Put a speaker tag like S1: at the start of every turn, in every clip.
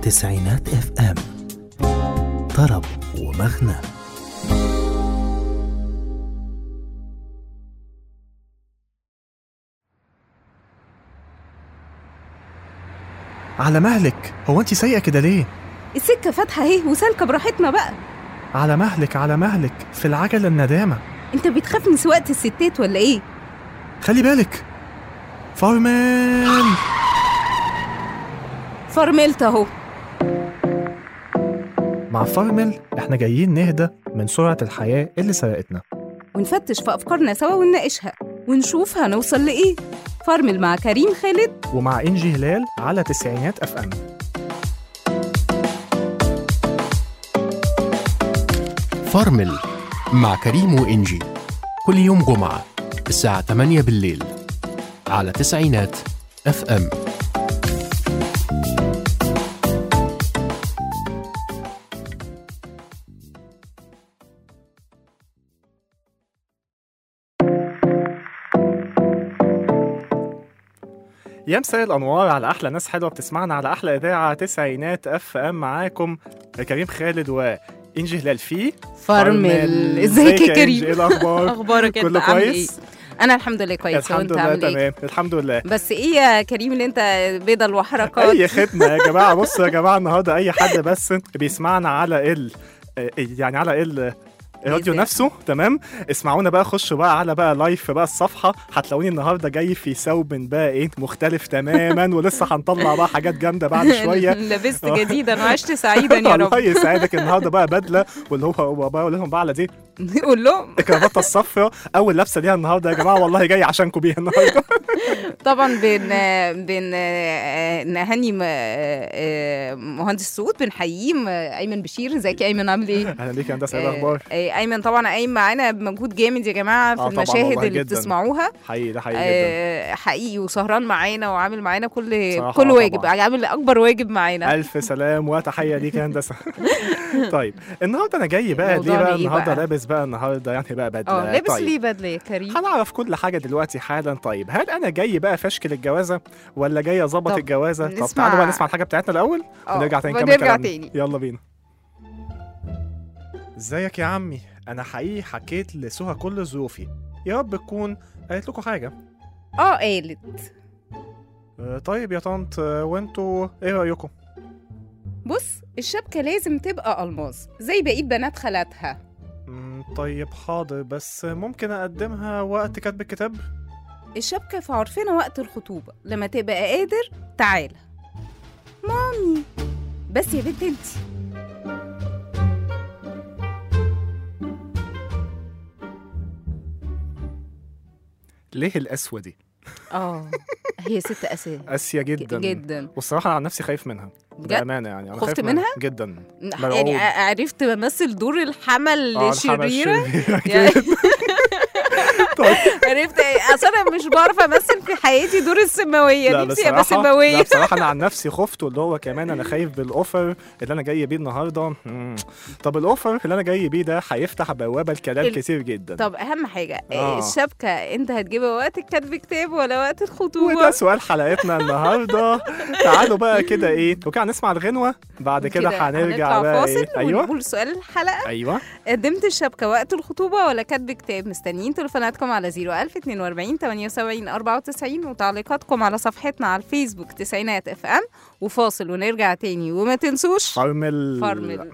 S1: تسعينات اف ام طرب ومغنى
S2: على مهلك هو انت سايقه كده ليه
S3: السكة فاتحة اهي وسالكة براحتنا بقى
S2: على مهلك على مهلك في العجله الندامه
S3: انت بتخاف من سواقة الستات ولا ايه؟
S2: خلي بالك فارمان
S3: فرملت اهو
S2: مع فارمل احنا جايين نهدى من سرعه الحياه اللي سرقتنا
S3: ونفتش في أفكارنا سوا ونناقشها ونشوف هنوصل لإيه فرمل مع كريم خالد
S2: ومع انجي هلال على تسعينات اف ام
S4: فرمل مع كريم وإنجي كل يوم جمعة الساعة 8 بالليل على تسعينات اف ام
S2: يا مساء الانوار على احلى ناس حلوه بتسمعنا على احلى اذاعه تسعينات اف ام معاكم كريم خالد وانجي هلال في
S3: فرمل ازيك يا
S2: إنجي؟ ايه
S3: كريم
S2: الاخبار
S3: اخبارك انت
S2: كله
S3: عامل ايه
S2: كويس
S3: انا الحمد لله كويس
S2: الحمد
S3: وانت
S2: لله
S3: عامل ايه
S2: تمام الحمد لله
S3: بس ايه يا كريم اللي انت بيضة وحركات
S2: اي خدمه يا جماعه بصوا يا جماعه النهارده اي حد بس بيسمعنا على ال يعني على ال الراديو
S3: إذاعة.
S2: نفسه تمام اسمعونا بقى خشوا بقى على بقى لايف بقى الصفحه هتلاقوني النهارده جاي في ثوب بقى ايه مختلف تماما ولسه هنطلع بقى حاجات جامده بعد شويه
S3: لبست
S2: آه.
S3: جديدا وعشت سعيدا يا
S2: الله
S3: رب
S2: يسعدك النهارده بقى بدله واللي هو هو بقى اقول لهم بقى على دي
S3: قول لهم
S2: الكرافته الصفراء اول لابسه ليها النهارده يا جماعه والله جاي عشانكم بيها النهارده
S3: طبعا بن بن آه، نهني م- آه، مهندس صوت بنحييه م- ايمن بشير ازيك يا ايمن عامل ايه؟
S2: اهلا بيك يا هندسه ايه الاخبار
S3: آه، ايمن طبعا قايم معانا بمجهود جامد يا جماعه في
S2: آه، طبعاً
S3: المشاهد
S2: والله
S3: اللي
S2: جداً.
S3: بتسمعوها
S2: حقيقي ده حقيقي جدا
S3: آه، حقيقي وسهران معانا وعامل معانا كل
S2: صراحة
S3: كل
S2: آه،
S3: واجب
S2: طبعاً.
S3: عامل اكبر واجب معانا
S2: الف سلام وتحيه ليك يا هندسه طيب النهارده انا جاي بقى ليه
S3: موضوعنا
S2: بقى
S3: إيه
S2: النهارده
S3: بقى؟
S2: لابس بقى النهارده يعني بقى بدله
S3: اه لابس
S2: طيب.
S3: ليه بدله يا كريم؟
S2: هنعرف كل حاجه دلوقتي حالا طيب هل انا جاي بقى فشكل الجوازه ولا جاي اظبط
S3: طب
S2: الجوازه طب
S3: نسمع-
S2: تعالوا بقى نسمع الحاجه بتاعتنا الاول
S3: آه،
S2: ونرجع تاني نكمل
S3: ونرجع
S2: كلامنا.
S3: تاني
S2: يلا بينا ازيك يا عمي انا حقيقي حكيت لسهى كل ظروفي يا رب تكون قالت لكم حاجه
S3: اه قالت
S2: آه، طيب يا طنط آه، وانتوا ايه رايكم
S3: بص الشبكه لازم تبقى الماس زي بقيه بنات خالاتها
S2: مم، طيب حاضر بس ممكن اقدمها وقت كتب الكتاب
S3: الشبكة في عرفنا وقت الخطوبة لما تبقى قادر تعالى مامي بس يا بنت انتي
S2: ليه القسوه دي
S3: اه هي ست اساس
S2: قاسيه جدا
S3: جدا
S2: والصراحه انا عن نفسي خايف منها
S3: بجد
S2: بامانه يعني انا
S3: خفت
S2: خايف
S3: منها؟
S2: جدا
S3: يعني ع- عرفت بمثل دور الحمل
S2: آه، الحمل
S3: الشريرة
S2: الشريرة
S3: يعني-
S2: جدا. طيب
S3: عرفت ايه اصل انا مش بعرف امثل في حياتي دور السماوية
S2: لا
S3: نفسي ابقى
S2: بصراحة لا
S3: سماوية
S2: بصراحة أنا عن نفسي خفت واللي هو كمان أنا خايف بالأوفر اللي أنا جاي بيه النهاردة مم. طب الأوفر اللي أنا جاي بيه ده هيفتح بوابة لكلام
S3: ال-
S2: كتير جدا
S3: طب اهم حاجة
S2: آه.
S3: الشبكة انت هتجيبها وقت الكتب كتاب ولا وقت الخطوبة
S2: وده سؤال حلقتنا النهارده تعالوا بقى كده ايه وكده هنسمع الغنوه بعد كده هنرجع
S3: هنطلع
S2: بقى
S3: فاصل
S2: ايه ايوه
S3: ونقول سؤال الحلقة
S2: ايوه
S3: قدمت الشبكة وقت الخطوبة ولا كاتب كتاب مستنيين تليفوناتكم على 01042 78 94 وتعليقاتكم على صفحتنا على الفيسبوك تسعينات اف ام وفاصل ونرجع تاني وما تنسوش
S2: فرمل
S3: فرمل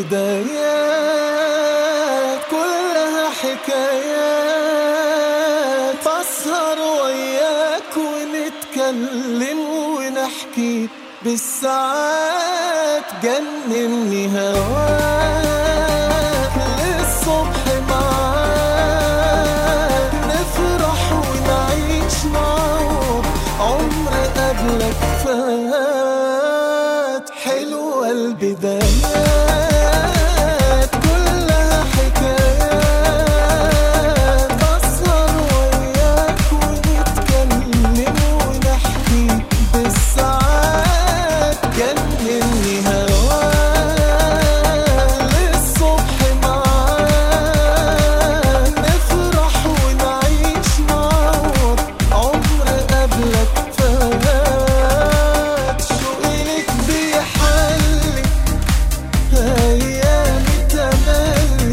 S5: البدايات كلها حكايات أسهر وياك ونتكلم ونحكي بالساعات جنني هواك للصبح معاك نفرح ونعيش معاك عمر قبلك فات حلوة البدايات كلها حكايات أسهر وياك ونتكلم ونحكي بالساعات جنني هواك للصبح معاك نفرح ونعيش معاك عمر قبلك فات شوقي لك بيحلي ايامي تملي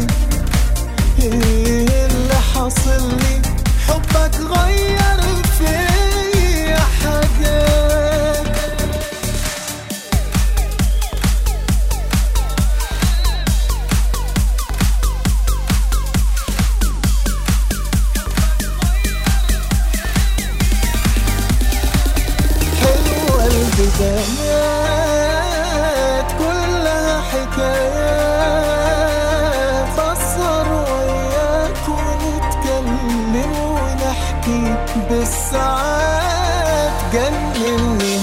S5: ايه اللي حاصل لي حبك غير فيا حاجات حلوة البدايات كلها حكايات أسهر وياك ونتكلم ونحكي بالساعات جنني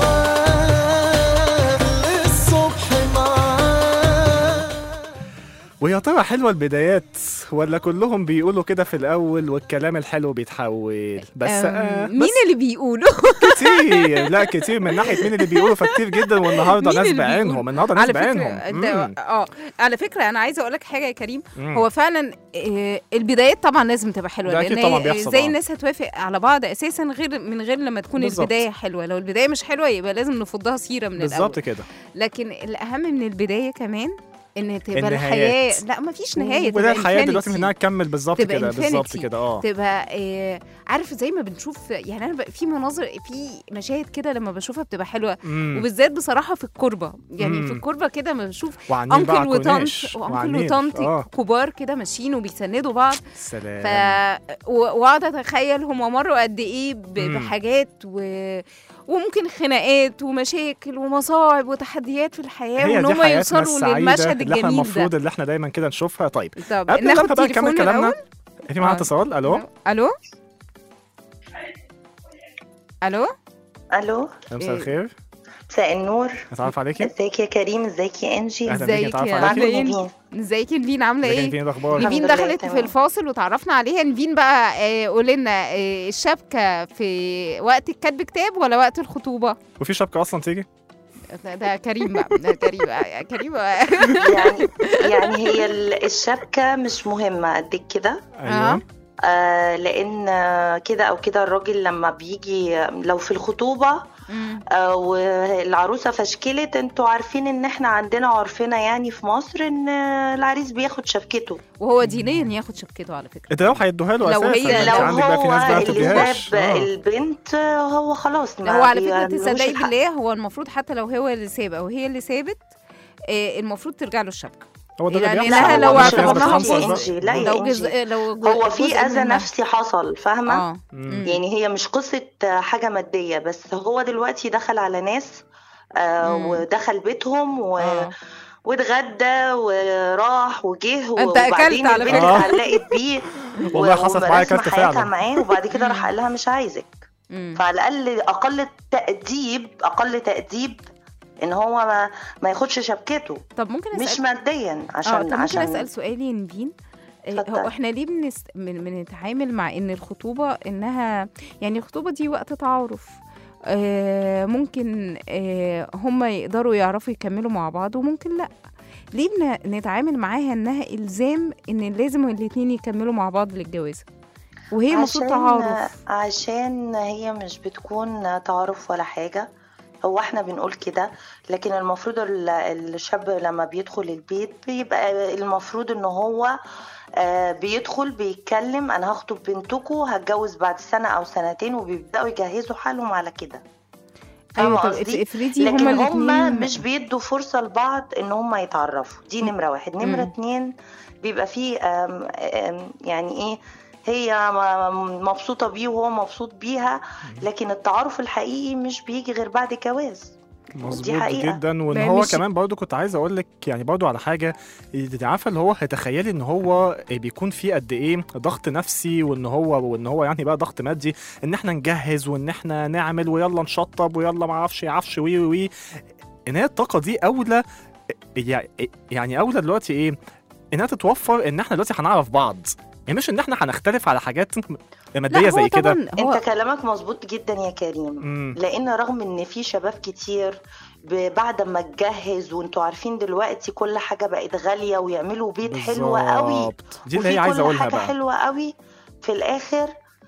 S5: هواك للصبح معاك
S2: ويا ترى حلوة البدايات ولا كلهم بيقولوا كده في الأول والكلام الحلو بيتحول بس
S3: أم،
S2: آه
S3: مين
S2: بس
S3: اللي بيقولوا
S2: كتير لا كتير من ناحية مين اللي بيقولوا فكتير جدا والنهاردة
S3: مين
S2: ناس
S3: اللي
S2: بعينهم
S3: بيقول؟
S2: النهاردة ناس
S3: على فكره
S2: بعينهم
S3: ده-
S2: مم.
S3: اه على فكره انا عايزه اقول لك حاجه يا كريم
S2: مم.
S3: هو فعلا آه، البدايات طبعا لازم تبقى حلوه
S2: ده أكيد
S3: لان
S2: طبعاً
S3: هي-
S2: بيحصل،
S3: زي
S2: آه.
S3: الناس هتوافق على بعض اساسا غير من غير لما تكون
S2: بالظبط.
S3: البدايه حلوه لو البدايه مش حلوه يبقى لازم نفضها سيره من
S2: بالظبط
S3: الاول
S2: كده
S3: لكن الاهم من البدايه كمان ان تبقى
S2: النهايات.
S3: الحياه لا ما فيش نهايه
S2: وده
S3: تبقى
S2: الحياة دلوقتي
S3: infinity.
S2: انها تكمل بالظبط
S3: تبقى
S2: كده بالظبط
S3: infinity.
S2: كده اه
S3: تبقى آه عارف زي ما بنشوف يعني انا بقى في مناظر في مشاهد كده لما بشوفها بتبقى حلوه
S2: مم.
S3: وبالذات بصراحه في الكربه يعني
S2: مم.
S3: في الكربه كده ما بشوف
S2: وعلى النيل بقى
S3: انكل
S2: على
S3: وطنط
S2: الكورنيش. وعلى
S3: وانكل
S2: النيل.
S3: وطنط
S2: اه
S3: كبار كده ماشيين وبيسندوا بعض ف
S2: سلام
S3: و- واقعد اتخيل هما مروا قد ايه ب-
S2: مم.
S3: بحاجات و... وممكن خناقات ومشاكل ومصاعب وتحديات في الحياه
S2: هي
S3: وان
S2: دي
S3: هما
S2: حياتنا
S3: يوصلوا
S2: السعيدة
S3: للمشهد
S2: اللي احنا
S3: الجميل
S2: المفروض
S3: ده
S2: اللي احنا دايما كده نشوفها طيب
S3: طب
S2: قبل ما
S3: ناخد
S2: بقى نكمل
S3: تليفون
S2: كلامنا
S3: الاول
S2: في معانا
S3: آه.
S2: اتصال الو
S3: الو الو
S6: الو
S2: مساء الخير
S6: مساء النور
S2: نتعرف عليكي
S6: ازيك يا كريم ازيك يا انجي
S2: أهلا بيكي،
S3: ازيك
S2: نتعرف
S3: يا
S2: عليكي؟
S6: معاكم
S3: نيفين
S6: نيفين
S3: ازيك يا نيفين عامله
S2: ازيك
S3: ايه
S2: انتي ايه الاخبار
S6: الحمد
S3: نيفين
S6: لله
S3: دخلت
S6: تمام.
S3: في الفاصل وتعرفنا عليها نيفين بقى آه، قولي لنا آه، الشبكه في وقت الكتب كتاب ولا وقت الخطوبه
S2: وفي شبكه اصلا تيجي
S3: ده, ده كريم بقى ده كريم بقى كريم بقى.
S6: يعني يعني هي ال- الشبكه مش مهمه قد كده
S2: ايوه
S6: آه لان آه، كده او كده الراجل لما بيجي آه، لو في الخطوبه
S3: مم.
S6: آه والعروسه فشكلت انتوا عارفين ان احنا عندنا عرفنا يعني في مصر ان آه، العريس بياخد شبكته
S3: وهو دينيا ياخد شبكته على فكره
S2: انت لو هيدوها له
S3: لو
S2: اساسا
S3: هي-
S2: انت
S6: لو
S2: عندك بقى في
S6: هو
S2: ناس بقى ما
S6: اللي
S2: بتديهاش
S6: ساب
S2: آه.
S6: البنت آه، هو خلاص
S3: لا
S6: ما
S3: هو على فكره
S6: بيعملوش
S3: تصدقي
S6: الحق.
S3: بالله هو المفروض حتى لو هو اللي ساب او هي اللي سابت آه، المفروض ترجع له الشبكه
S2: هو ده اللي
S3: يعني
S2: بيحصل
S3: لها
S6: لا
S3: لو
S6: هو مش
S2: في ناس
S3: اعتبرناها
S6: غلط
S2: بتخنصر
S6: يا
S2: بقى.
S6: انجي لا يا
S3: لو جز...
S6: انجي
S3: لو ج-
S6: هو في
S3: جزء
S6: اذى
S3: منها.
S6: نفسي حصل فاهمه
S3: اه
S2: مم.
S3: مم.
S6: يعني هي مش قصه حاجه ماديه بس هو دلوقتي دخل على ناس آه
S3: مم.
S6: ودخل بيتهم و...
S3: آه.
S6: واتغدى وراح وجه
S3: أنت أكلت
S6: وبعدين
S3: على
S6: البنت
S2: فكرة.
S6: اتعلقت بيه
S2: والله حصلت معايا
S6: ورسم
S2: كارت
S6: حياتها
S2: فعلا
S6: معاه وبعد كده
S3: مم.
S6: راح قال لها مش عايزك
S3: مم.
S6: فعلى الاقل اقل تاديب اقل تاديب ان هو ما, ما ياخدش شبكته
S3: طب ممكن
S6: مش
S3: اسال
S6: ماديا
S3: اه
S6: عشان
S3: طب ممكن
S6: عشان
S3: اسال سؤال يا نبين آه،
S6: اتفضل.
S3: هو احنا ليه بنست... من... بنتعامل مع ان الخطوبه انها يعني الخطوبه دي وقت تعارف آه ممكن آه هم يقدروا يعرفوا يكملوا مع بعض وممكن لا ليه بن... نتعامل معاها انها الزام ان لازم الاتنين يكملوا مع بعض للجواز وهي المفروض
S6: عشان
S3: تعارف
S6: عشان هي مش بتكون تعارف ولا حاجة هو احنا بنقول كده لكن المفروض ال- الشاب لما بيدخل البيت بيبقى المفروض ان هو آه، بيدخل بيتكلم انا هخطب بنتكم هتجوز بعد سنة او سنتين وبيبدأوا يجهزوا حالهم على كده فاهمة
S3: ايوه طب
S6: قصدي؟
S3: اف- افرضي
S6: لكن
S3: هما
S6: هما
S3: الاثنين
S6: مش بيدوا فرصة لبعض ان هما يتعرفوا دي نمرة واحد نمرة
S3: مم.
S6: اتنين بيبقى فيه آم، آم، يعني ايه هي م- مبسوطة بيه وهو مبسوط بيها لكن التعارف الحقيقي مش بيجي غير بعد الجواز
S2: مظبوط
S6: حقيقة.
S2: جدا وان
S3: ما
S2: هو
S3: مش-
S2: كمان برضو كنت عايز اقول لك يعني برضو على حاجه انت عارفه اللي هو تخيلي ان هو بيكون في قد ايه ضغط نفسي وان هو وان هو يعني بقى ضغط مادي ان احنا نجهز وان احنا نعمل ويلا نشطب ويلا ما اعرفش عفش وي وي وي ان هي الطاقه دي اولى يعني اولى دلوقتي ايه انها تتوفر ان احنا دلوقتي هنعرف بعض يعني مش ان احنا هنختلف على حاجات ماديه
S3: لا هو
S2: زي كده
S3: طبعا هو
S6: انت كلامك مظبوط جدا يا كريم
S2: مم.
S6: لان رغم ان في شباب كتير ب- بعد ما تجهز وانتوا عارفين دلوقتي كل حاجه بقت غاليه ويعملوا بيت حلو قوي
S2: بالظبط. دي اللي
S6: وفي
S2: هي عايزه
S6: كل
S2: اقولها
S6: حاجه
S2: بقى
S6: حلوه قوي في الاخر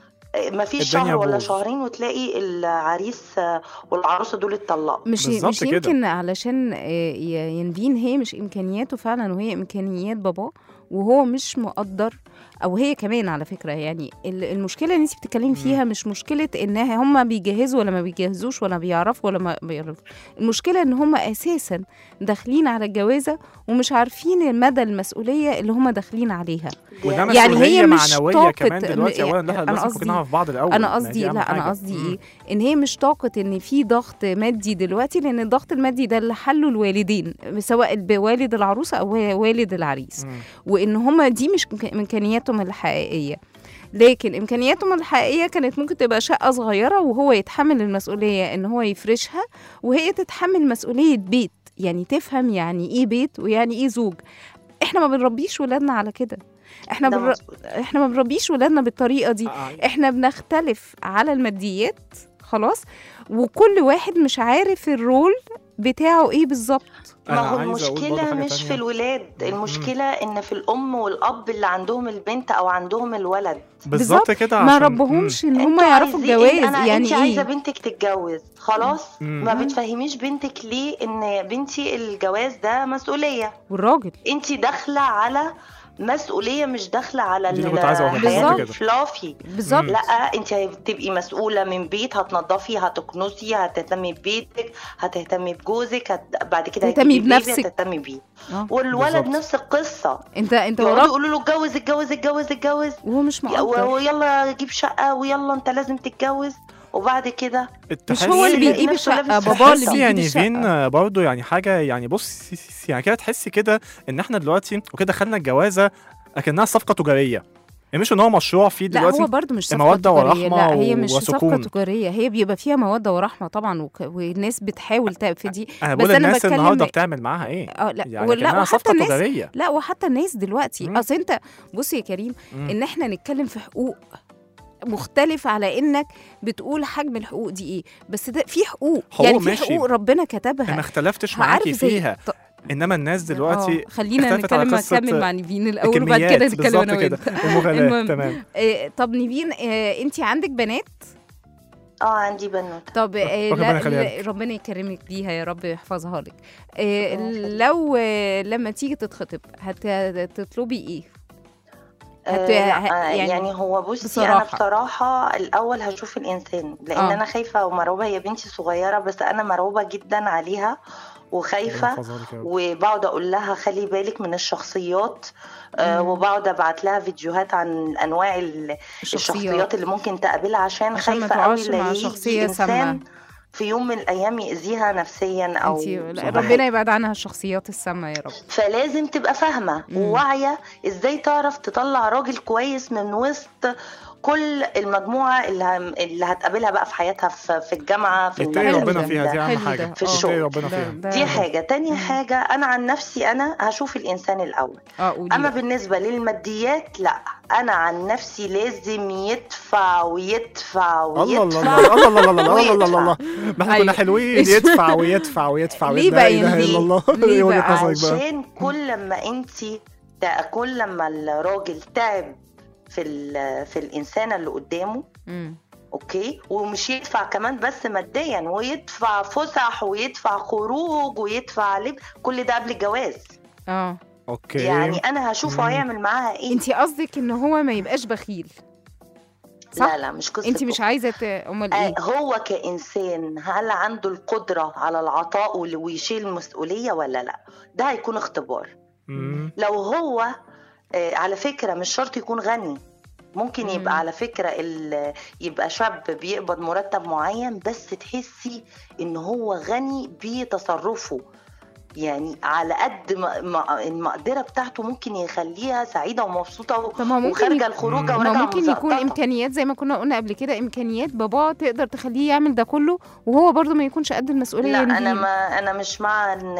S6: ما فيش
S2: الدنيا
S6: شهر ولا
S2: باظ.
S6: شهرين وتلاقي العريس آه، والعروسه دول اتطلقوا
S3: مش
S2: بالظبط
S3: مش
S2: كده.
S3: يمكن علشان آه، ي- ينفين هي مش امكانياته فعلا وهي امكانيات باباه وهو مش مقدر او هي كمان على فكره يعني ال- المشكله اللي انت بتتكلمي فيها مش مشكله انها هم بيجهزوا ولا ما بيجهزوش ولا بيعرفوا ولا ما بيعرفوا المشكله ان هم اساسا داخلين على الجوازه ومش عارفين مدى المسؤوليه اللي هم داخلين عليها
S2: وده
S6: يعني
S3: يعني
S2: مسؤوليه
S3: هي مش
S2: معنويه
S3: طاقة-
S2: كمان دلوقتي
S3: م-
S2: اولا لا
S3: أنا
S2: لازم
S3: قصدي-
S2: كنا نعرف بعض الاول
S3: انا
S2: ما
S3: قصدي
S2: دي أهم
S3: لا انا
S2: حاجة.
S3: قصدي
S2: مم.
S3: ايه ان هي مش طاقه ان في ضغط مادي دلوقتي لان الضغط المادي ده اللي حله الوالدين سواء بوالد العروسه او والد العريس
S2: مم.
S3: وان هما دي مش إمك- امكانياتهم الحقيقيه لكن امكانياتهم الحقيقيه كانت ممكن تبقى شقه صغيره وهو يتحمل المسؤوليه ان هو يفرشها وهي تتحمل مسؤوليه بيت يعني تفهم يعني ايه بيت ويعني ايه زوج احنا ما بنربيش ولادنا على كده احنا
S6: ده
S3: بنر...
S6: مظبوط.
S3: احنا ما بنربيش ولادنا بالطريقه دي
S2: آه،
S3: احنا بنختلف على الماديات خلاص وكل واحد مش عارف الرول بتاعه ايه بالظبط
S2: أنا
S6: ما هو
S2: عايز أقول برضه
S6: المشكلة
S2: حاجة
S6: مش
S2: تانية.
S6: في الولاد المشكلة ان في الام والاب اللي عندهم البنت او عندهم الولد
S2: بالظبط كده
S3: ما
S2: عشان-
S3: ربهمش ان هم
S6: انتوا
S3: يعرفوا
S6: عايزين-
S3: الجواز
S6: انا
S3: يعني
S6: انت عايزه
S3: ايه
S6: بنتك تتجوز خلاص
S2: مم.
S6: ما بتفهميش بنتك ليه ان بنتي الجواز ده مسؤوليه
S3: والراجل
S6: انت داخله على مسؤوليه مش داخله على
S2: دي اللي كنت عايزة أقولها
S6: الحياه
S3: بالظبط
S2: كده.
S6: الفلافي
S3: بالظبط
S2: مم.
S6: لا انت هتبقي مسؤوله من بيت هتنظفي هتكنسي هتهتمي ببيتك هتهتمي بجوزك هت... بعد كده
S3: تهتمي
S6: هتجيبي بيبي
S3: بنفسك.
S6: هتهتمي بيه
S3: آه.
S6: والولد
S2: بالظبط.
S6: نفس القصه
S3: انت انت
S6: يقعدوا
S3: وراك
S6: يقولوا له اتجوز اتجوز اتجوز اتجوز
S3: وهو مش
S6: يا-
S3: مقدر
S6: ويلا جيب شقه ويلا انت لازم تتجوز وبعد كده
S3: مش هو اللي
S6: يلاقي
S3: بيجيب
S6: نفسه
S3: الشقه
S6: لابس
S3: باباه اللي
S2: تحسي
S3: بيجيب
S2: يعني
S3: الشقه
S2: فين برضه يعني حاجه يعني بص يعني كده تحسي كده ان احنا دلوقتي وكده دخلنا الجوازه اكنها صفقه تجاريه يعني مش ان هو مشروع فيه
S3: لا
S2: دلوقتي
S3: هو برضو مش صفقة
S2: مودة
S3: تجارية لا
S2: ورحمة
S3: هي مش
S2: وسكون.
S3: صفقة تجارية هي بيبقى فيها مودة ورحمة طبعا وك... والناس بتحاول في دي
S2: انا
S3: بس
S2: بقول
S3: أنا
S2: الناس
S3: بتكلم-
S2: النهارده بتعمل معاها ايه
S3: اه لا
S2: يعني
S3: ولا
S2: كأنها
S3: وحتى
S2: صفقه
S3: الناس
S2: تجاريه
S3: لا وحتى الناس دلوقتي
S2: مم.
S3: اصل انت بص يا كريم
S2: مم.
S3: ان احنا نتكلم في حقوق مختلف على انك بتقول حجم الحقوق دي ايه بس ده في حقوق,
S2: حقوق
S3: يعني في
S2: ماشي.
S3: حقوق ربنا
S2: انا
S3: كتبها
S2: ما اختلفتش
S3: عارف
S2: معاكي
S3: زي-
S2: فيها
S3: ط-
S2: انما الناس دلوقتي
S3: آه، خلينا
S2: اختلفت على
S3: نتكلم
S2: قصة
S3: نكمل مع نيفين الاول وبعد
S2: الكميات
S3: كده نتكلم
S2: بالظبط
S3: انا
S2: كده
S3: وانت
S2: المغالاة
S3: المهم.
S2: تمام
S3: آه، طب نيفين آه، انت عندك بنات
S6: اه عندي بنوته
S3: طب آه،
S2: ربنا
S3: لا
S2: يخليها
S3: لا، ربنا يكرمك بيها يا رب يحفظها لك آه، لو آه، لما تيجي تتخطب هتطلبي ايه هت-
S6: آه لا،
S3: ه-
S6: آه،
S3: يعني
S6: يعني هو بصي
S3: بصراحة.
S6: انا بصراحه الاول هشوف الانسان لان
S3: آه.
S6: انا خايفه ومرعوبه هي بنتي صغيره بس انا مرعوبه جدا عليها
S2: ربنا
S6: وخايفه
S2: يحفظها لك يا رب.
S6: وبقعد اقول لها خلي بالك من الشخصيات آه
S3: مم.
S6: وبقعد ابعت لها فيديوهات عن انواع ال- الشخصيات اللي ممكن تقابلها عشان,
S3: عشان ما
S6: خايفه قوي
S3: تقعش مع
S6: لا
S3: شخصية
S6: يجي انسان
S3: سامة.
S6: في يوم من الايام يأذيها نفسيا او
S3: انت لا،
S2: صحيح.
S3: ربنا يبعد عنها الشخصيات السامة يا رب
S6: فلازم تبقى فاهمة
S3: مم.
S6: وواعية ازاي تعرف تطلع راجل كويس من وسط كل المجموعة اللي, هم- اللي هتقابلها بقى في حياتها في, في الجامعة في
S2: اتقي
S3: حلو
S2: ربنا
S3: ده،
S2: فيها دي اهم
S3: حلو
S2: حاجه
S3: ده.
S6: في
S3: آه.
S6: الشغل.
S2: اتقي ربنا
S3: ده-
S2: فيها
S3: ده-
S6: دي حاجة تاني
S3: مم.
S6: حاجة أنا عن نفسي أنا هشوف الإنسان الأول
S3: اه قولي
S6: أما
S3: بقى.
S6: بالنسبة للماديات لا أنا عن نفسي لازم يدفع ويدفع
S2: الله الله
S6: ويدفع
S2: الله الله الله الله الله الله الله الله
S6: ويدفع.
S2: ما احنا
S3: أيوة.
S2: كنا حلوين يدفع ويدفع ويدفع
S3: ليه
S2: ويدفع.
S3: بقى
S2: لا اله
S3: ينزل؟
S2: الا الله
S3: ليه
S2: ايه وجهة
S3: بقى؟
S2: نظرك بقى
S6: عشان كل لما انت كل لما الراجل تعب في ال- في الانسانه اللي قدامه
S3: مم.
S6: اوكي ومش يدفع كمان بس ماديا ويدفع فسح ويدفع خروج ويدفع لب كل ده قبل الجواز
S3: اه
S2: اوكي
S6: يعني انا هشوفه
S2: مم.
S6: هيعمل معاها ايه
S3: انت قصدك ان هو ما يبقاش بخيل صح
S6: لا لا مش قصه
S3: انت مش عايزه ت... امال
S6: آه،
S3: ايه
S6: هو كإنسان هل عنده القدرة على العطاء وال- ويشيل المسؤولية ولا لا ده هيكون اختبار
S2: مم.
S6: لو هو آه، على فكرة مش شرط يكون غني ممكن
S3: مم.
S6: يبقى على فكرة ال- يبقى شاب بيقبض مرتب معين بس تحسي ان هو غني بتصرفه يعني على قد ما ما- المقدرة بتاعته ممكن يخليها سعيدة ومبسوطة و-
S3: طب ما ممكن
S6: وخارجة
S3: يك-
S6: الخروجة
S2: مم.
S3: ما
S6: وراجعة
S3: ممكن يكون
S6: مزقططة.
S3: امكانيات زي ما كنا قلنا قبل كده امكانيات باباه تقدر تخليه يعمل ده كله وهو برضه ما يكونش قد المسؤوليه
S6: لا انا
S3: ينهيه.
S6: ما انا مش مع ان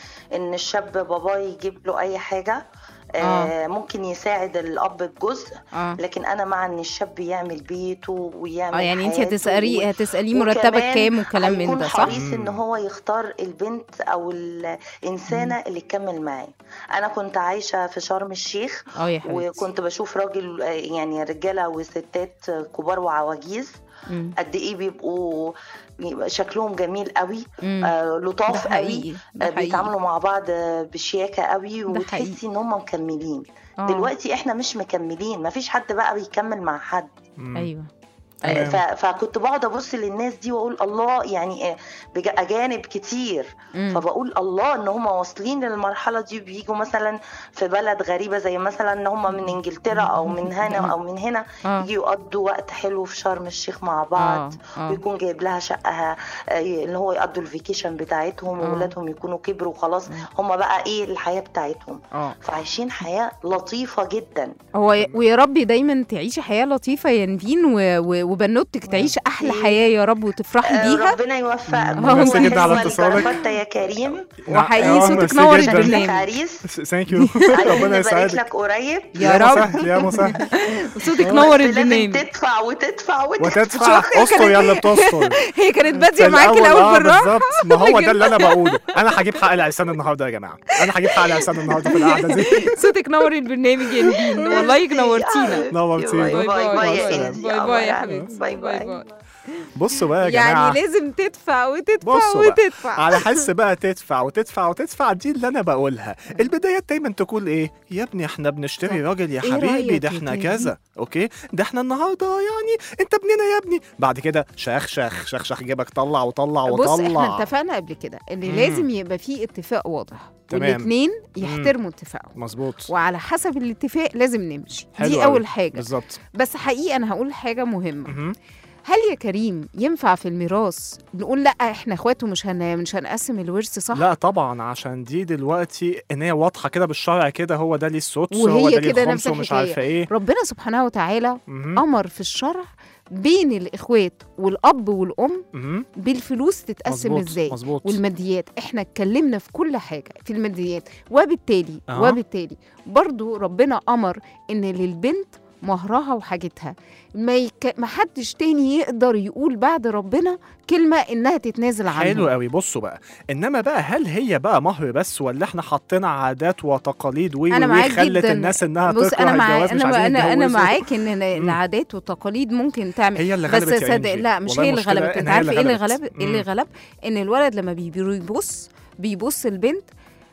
S6: ان الشاب باباه يجيب له اي حاجه آه. ممكن يساعد الاب بجزء
S3: اه
S6: لكن انا مع ان الشاب يعمل بيته ويعمل
S3: اه يعني انت
S6: حياته
S3: هتساليه
S6: و-
S3: هتساليه مرتبك
S6: وكمان
S3: كام والكلام من
S6: هيكون
S3: ده صح؟
S6: حريص ان هو يختار البنت او الانسانه اللي تكمل معاه انا كنت عايشه في شرم الشيخ
S3: اه يا حبيبتي
S6: وكنت بشوف راجل آه، يعني رجاله وستات كبار وعواجيز
S3: مم.
S6: قد ايه بيبقوا بيبقى شكلهم جميل قوي
S3: مم.
S6: آه
S3: ده
S6: لطاف قوي
S3: حقيقي ده
S6: آه،
S3: حقيقي
S6: بيتعاملوا مع بعض آه، بشياكه قوي
S3: حقيقي.
S6: وتحسي ان هم مكملين
S3: آه.
S6: دلوقتي احنا مش مكملين مفيش حد بقى بيكمل مع حد
S2: مم.
S3: ايوه
S6: آه،
S2: تمام.
S6: ف- فكنت بقعد ابص للناس دي واقول الله يعني آه، بج- اجانب كتير
S3: مم.
S6: فبقول الله ان هم واصلين للمرحله دي بيجوا مثلا في بلد غريبه زي مثلا ان هم من انجلترا او من هنا او من هنا
S3: اه
S6: يجوا يقضوا وقت حلو في شرم الشيخ مع بعض
S3: اه اه
S6: ويكون جايب لها شقه آه، اللي هو يقضوا الفيكيشن بتاعتهم
S3: آه.
S6: وولادهم يكونوا كبروا وخلاص هم بقى ايه الحياه بتاعتهم
S3: اه
S6: فعايشين حياه لطيفه جدا
S3: هو ي- ويا رب دايما تعيشي حياه لطيفه يا نبين و... و... وبنوتك تعيش احلى حياه يا رب وتفرحي
S6: آه،
S3: بيها
S6: ربنا يوفقك
S3: مم. ميرسي
S2: جدا على
S6: وحلوة
S2: اتصالك.
S6: البركة يا كريم
S3: وحقيقي
S2: آه،
S3: صوتك
S2: ميرسي
S3: نور
S2: جداً.
S3: البرنامج.
S6: عريس
S2: ثانك يو
S6: عايزين
S2: ربنا
S6: نبارك
S2: يسعدك
S6: لك قريب
S3: يا رب.
S2: مسهل يا مسهل
S3: وصوتك
S2: آه.
S3: نور
S6: بس لازم
S3: البرنامج
S6: تدفع وتدفع وتدفع
S2: وتدفع
S3: شوفي
S2: استر يا اللي بتستر
S3: هي كانت
S2: في
S3: باديه معاكي
S2: الأول،
S3: الاول
S2: آه،
S3: بالراحه
S2: بالظبط ما هو ده اللي انا بقوله انا هجيب حق العرسان النهارده يا جماعه انا هجيب حق العرسان النهارده في القعده دي
S3: صوتك نور البرنامج يا نبين والله نورتينا
S2: نورتينا.
S6: باي باي باي يا
S2: باي
S6: إنسي.
S3: باي باي يا
S6: قمر.
S3: حبيبتي
S6: باي باي
S2: بصوا بقى يا جماعه
S3: يعني لازم تدفع وتدفع
S2: بصوا بقى.
S3: وتدفع
S2: على حس بقى تدفع وتدفع وتدفع دي اللي انا بقولها البدايات دايما تقول ايه يا ابني احنا بنشتري راجل يا
S3: إيه
S2: حبيبي
S3: رأيك
S2: ده
S3: يا
S2: احنا
S3: تيجي؟
S2: كذا اوكي ده احنا النهارده يعني انت ابننا يا ابني بعد كده شخ شخ شخ شخ جيبك طلع وطلع
S3: بص احنا
S2: وطلع
S3: اتفقنا قبل كده ان
S2: مم.
S3: لازم يبقى فيه اتفاق واضح
S2: تمام.
S3: والاثنين يحترموا اتفاقهم
S2: مظبوط
S3: وعلى حسب الاتفاق لازم نمشي
S2: حلو
S3: دي
S2: أوي.
S3: اول حاجه
S2: بالظبط
S3: بس حقيقه انا هقول حاجه مهمه
S2: مهم.
S3: هل يا كريم ينفع في الميراث نقول لا احنا اخوات ومش هن... مش هنقسم الورث صح
S2: لا طبعا عشان دي دلوقتي ان هي واضحه كده بالشرع كده هو ده ليه السدس
S3: وهي
S2: هو ده ليه
S3: كده
S2: الخمس
S3: نفس
S2: ومش
S3: الحكاية.
S2: عارفه ايه
S3: ربنا سبحانه وتعالى
S2: مهم.
S3: امر في الشرع بين الاخوات والاب والام
S2: مهم.
S3: بالفلوس تتقسم
S2: مظبوط
S3: ازاي
S2: مظبوط
S3: والماديات احنا اتكلمنا في كل حاجه في الماديات وبالتالي
S2: أها.
S3: وبالتالي برضو ربنا امر ان للبنت مهرها وحاجتها ما, يك... ما حدش تاني يقدر يقول بعد ربنا كلمه انها تتنازل عنها
S2: حلو قوي بصوا بقى انما بقى هل هي بقى مهر بس ولا احنا حطينا عادات وتقاليد وي
S3: أنا
S2: وي
S3: معاك
S2: خلت
S3: جداً.
S2: الناس انها
S3: بص
S2: تكره
S3: انا مع...
S2: الجواز مش
S3: انا
S2: عايزين
S3: انا انا
S2: يتجوزوا.
S3: معاك ان العادات والتقاليد ممكن تعمل
S2: هي اللي
S3: بس
S2: غلبت يا
S3: صدق
S2: إنجي.
S3: لا مش
S2: والله
S3: هي اللي
S2: المشكلة
S3: غلبت
S2: إن
S3: انت
S2: هي
S3: عارف ايه اللي غلب
S2: غلبت.
S3: ايه اللي
S2: مم.
S3: غلب ان الولد لما بي- بيبص بيبص البنت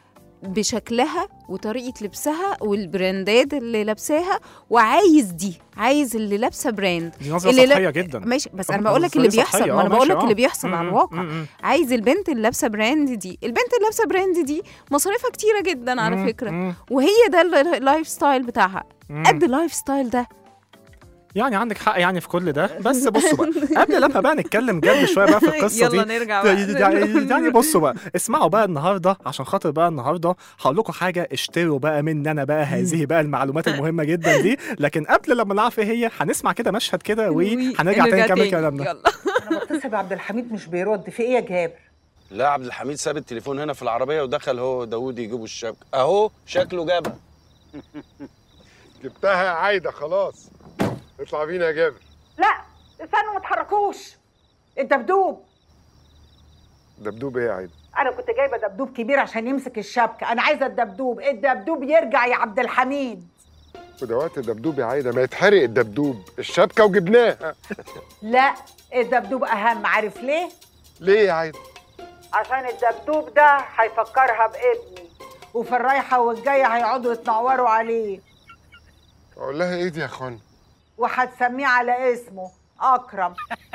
S3: بشكلها وطريقه لبسها والبراندات اللي لابساها وعايز دي عايز اللي لابسه براند
S2: دي نظره
S3: اللي لا-
S2: سطحيه جدا
S3: ماشي بس
S2: آه،
S3: انا بقول لك اللي
S2: نظرية
S3: بيحصل
S2: سطحية.
S3: ما
S2: آه،
S3: انا بقول
S2: ماشي،
S3: لك
S2: آه.
S3: اللي بيحصل
S2: مم،
S3: على
S2: مم،
S3: الواقع
S2: مم، مم.
S3: عايز البنت اللي لابسه براند دي البنت اللي لابسه براند دي مصاريفها كتيره جدا على
S2: مم،
S3: فكره
S2: مم،
S3: وهي ده ال- اللايف ستايل بتاعها
S2: مم.
S3: قد اللايف ستايل ده
S2: يعني عندك حق يعني في كل ده بس بصوا بقى قبل لما بقى نتكلم جد شويه بقى في القصه دي
S3: نرجع
S2: يعني يعني بصوا بقى اسمعوا بقى النهارده عشان خاطر بقى النهارده هقول لكم حاجه اشتروا بقى مني انا بقى هذه بقى المعلومات المهمه جدا دي لكن قبل لما نعرف ايه هي هنسمع كده مشهد كده وهنرجع تاني نكمل كلامنا
S3: يلا
S7: انا بتصل بعبد الحميد مش بيرد في ايه يا جابر
S8: لا عبد الحميد ساب التليفون هنا في العربيه ودخل هو داوود يجيبوا الشبكه اهو شكله جابها
S9: جبتها يا عايده خلاص اطلع بينا يا جابر
S7: لا استنوا ما تحركوش الدبدوب
S9: دبدوب ايه يا عايده
S7: انا كنت جايبه دبدوب كبير عشان يمسك الشبكه انا عايزه الدبدوب الدبدوب يرجع يا عبد الحميد
S9: وده وقت الدبدوب يا عايده ما يتحرق الدبدوب الشبكه وجبناها
S7: لا الدبدوب اهم عارف ليه
S9: ليه يا عايده
S7: عشان الدبدوب ده هيفكرها بابني وفي الرايحه والجايه هيقعدوا يتنوروا عليه
S9: اقول لها ايه دي يا اخوانا
S7: وهتسميه على اسمه اكرم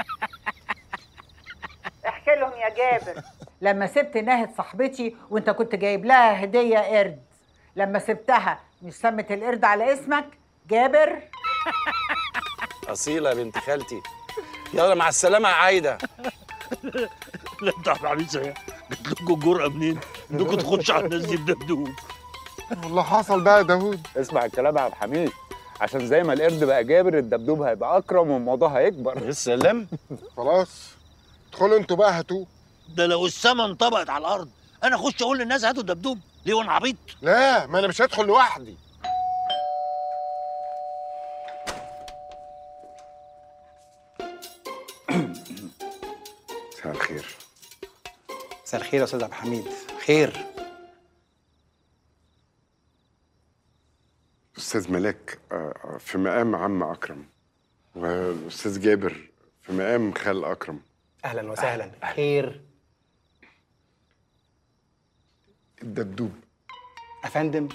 S7: احكي لهم يا جابر لما سبت ناهد صاحبتي وانت كنت جايب لها هديه قرد لما سبتها مش سمت القرد على اسمك جابر
S8: اصيله يا بنت خالتي يلا مع السلامه يا عايده
S10: لا انت يا عميس جبت لكم الجرأة منين؟ انكم تخشوا على الناس دي بدبدوب
S9: والله حصل بقى يا داوود
S11: اسمع الكلام يا عبد الحميد عشان زي ما القرد بقى جابر الدبدوب هيبقى اكرم والموضوع هيكبر
S8: السلام
S9: خلاص ادخلوا انتوا بقى هاتوه
S10: ده لو السما انطبقت على الارض انا اخش اقول للناس هاتوا دبدوب ليه وانا عبيط؟
S9: لا ما انا مش هدخل لوحدي مساء الخير
S12: مساء الخير يا استاذ عبد الحميد خير
S9: استاذ ملاك آه، آه، في مقام عم اكرم والاستاذ جابر في مقام خال اكرم
S12: اهلا وسهلا خير
S9: الدبدوب
S12: افندم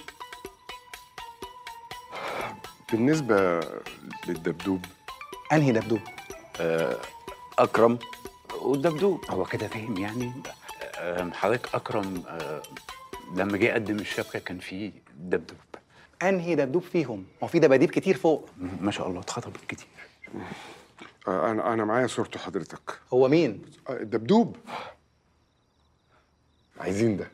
S9: بالنسبه للدبدوب
S12: انهي دبدوب
S11: اكرم والدبدوب
S12: هو كده فاهم يعني
S11: آه، حضرتك اكرم آه، لما جه يقدم الشبكه كان فيه دبدوب
S12: انهي دبدوب فيهم هو في دباديب كتير فوق
S11: ما شاء الله اتخطبت كتير
S9: آه، انا انا معايا صورته حضرتك
S12: هو مين
S9: آه، الدبدوب عايزين ده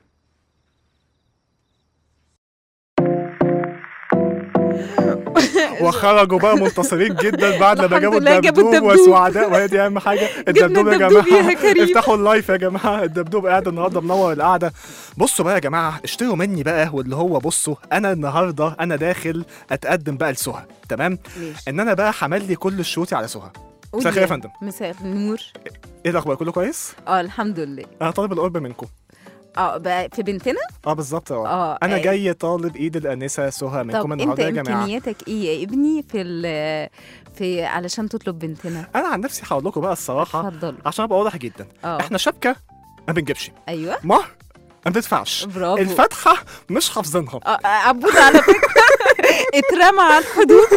S2: وخرجوا بقى منتصرين جدا بعد ما
S3: الحمد
S2: جابوا
S3: لله جابوا
S2: الدبدوب
S3: الدبدوب.
S2: وسعداء وهي دي اهم حاجه الدبدوب يا
S3: الدبدوب
S2: جماعه
S3: يا كريم.
S2: افتحوا اللايف يا جماعه الدبدوب قاعد النهارده منور القعده بصوا بقى يا جماعه اشتروا مني بقى واللي هو بصوا انا النهارده انا داخل اتقدم بقى لسهى تمام
S3: ماشي
S2: ان انا بقى حمل لي كل شروطي على سهى مساء الخير يا فندم
S3: مساء النور
S2: ايه الاخبار كله كويس
S3: اه الحمد لله
S2: انا طالب القرب منكم
S3: اه بقى في بنتنا
S2: اه بالظبط اه
S3: اه
S2: انا
S3: آه.
S2: جاي طالب ايد الانسه سهى منكم
S3: طب انت
S2: النهارده يا جماعه
S3: امكانياتك ايه يا ابني في ال في علشان تطلب بنتنا
S2: انا عن نفسي هقول لكم بقى الصراحه
S3: اتفضل
S2: عشان ابقى واضح جدا
S3: اه
S2: احنا شبكه ما بنجيبش
S3: ايوه
S2: مهر ما بندفعش
S3: برافو
S2: الفاتحه مش حافظينها
S3: آه، آه، عبود على فكره اترمى على الحدود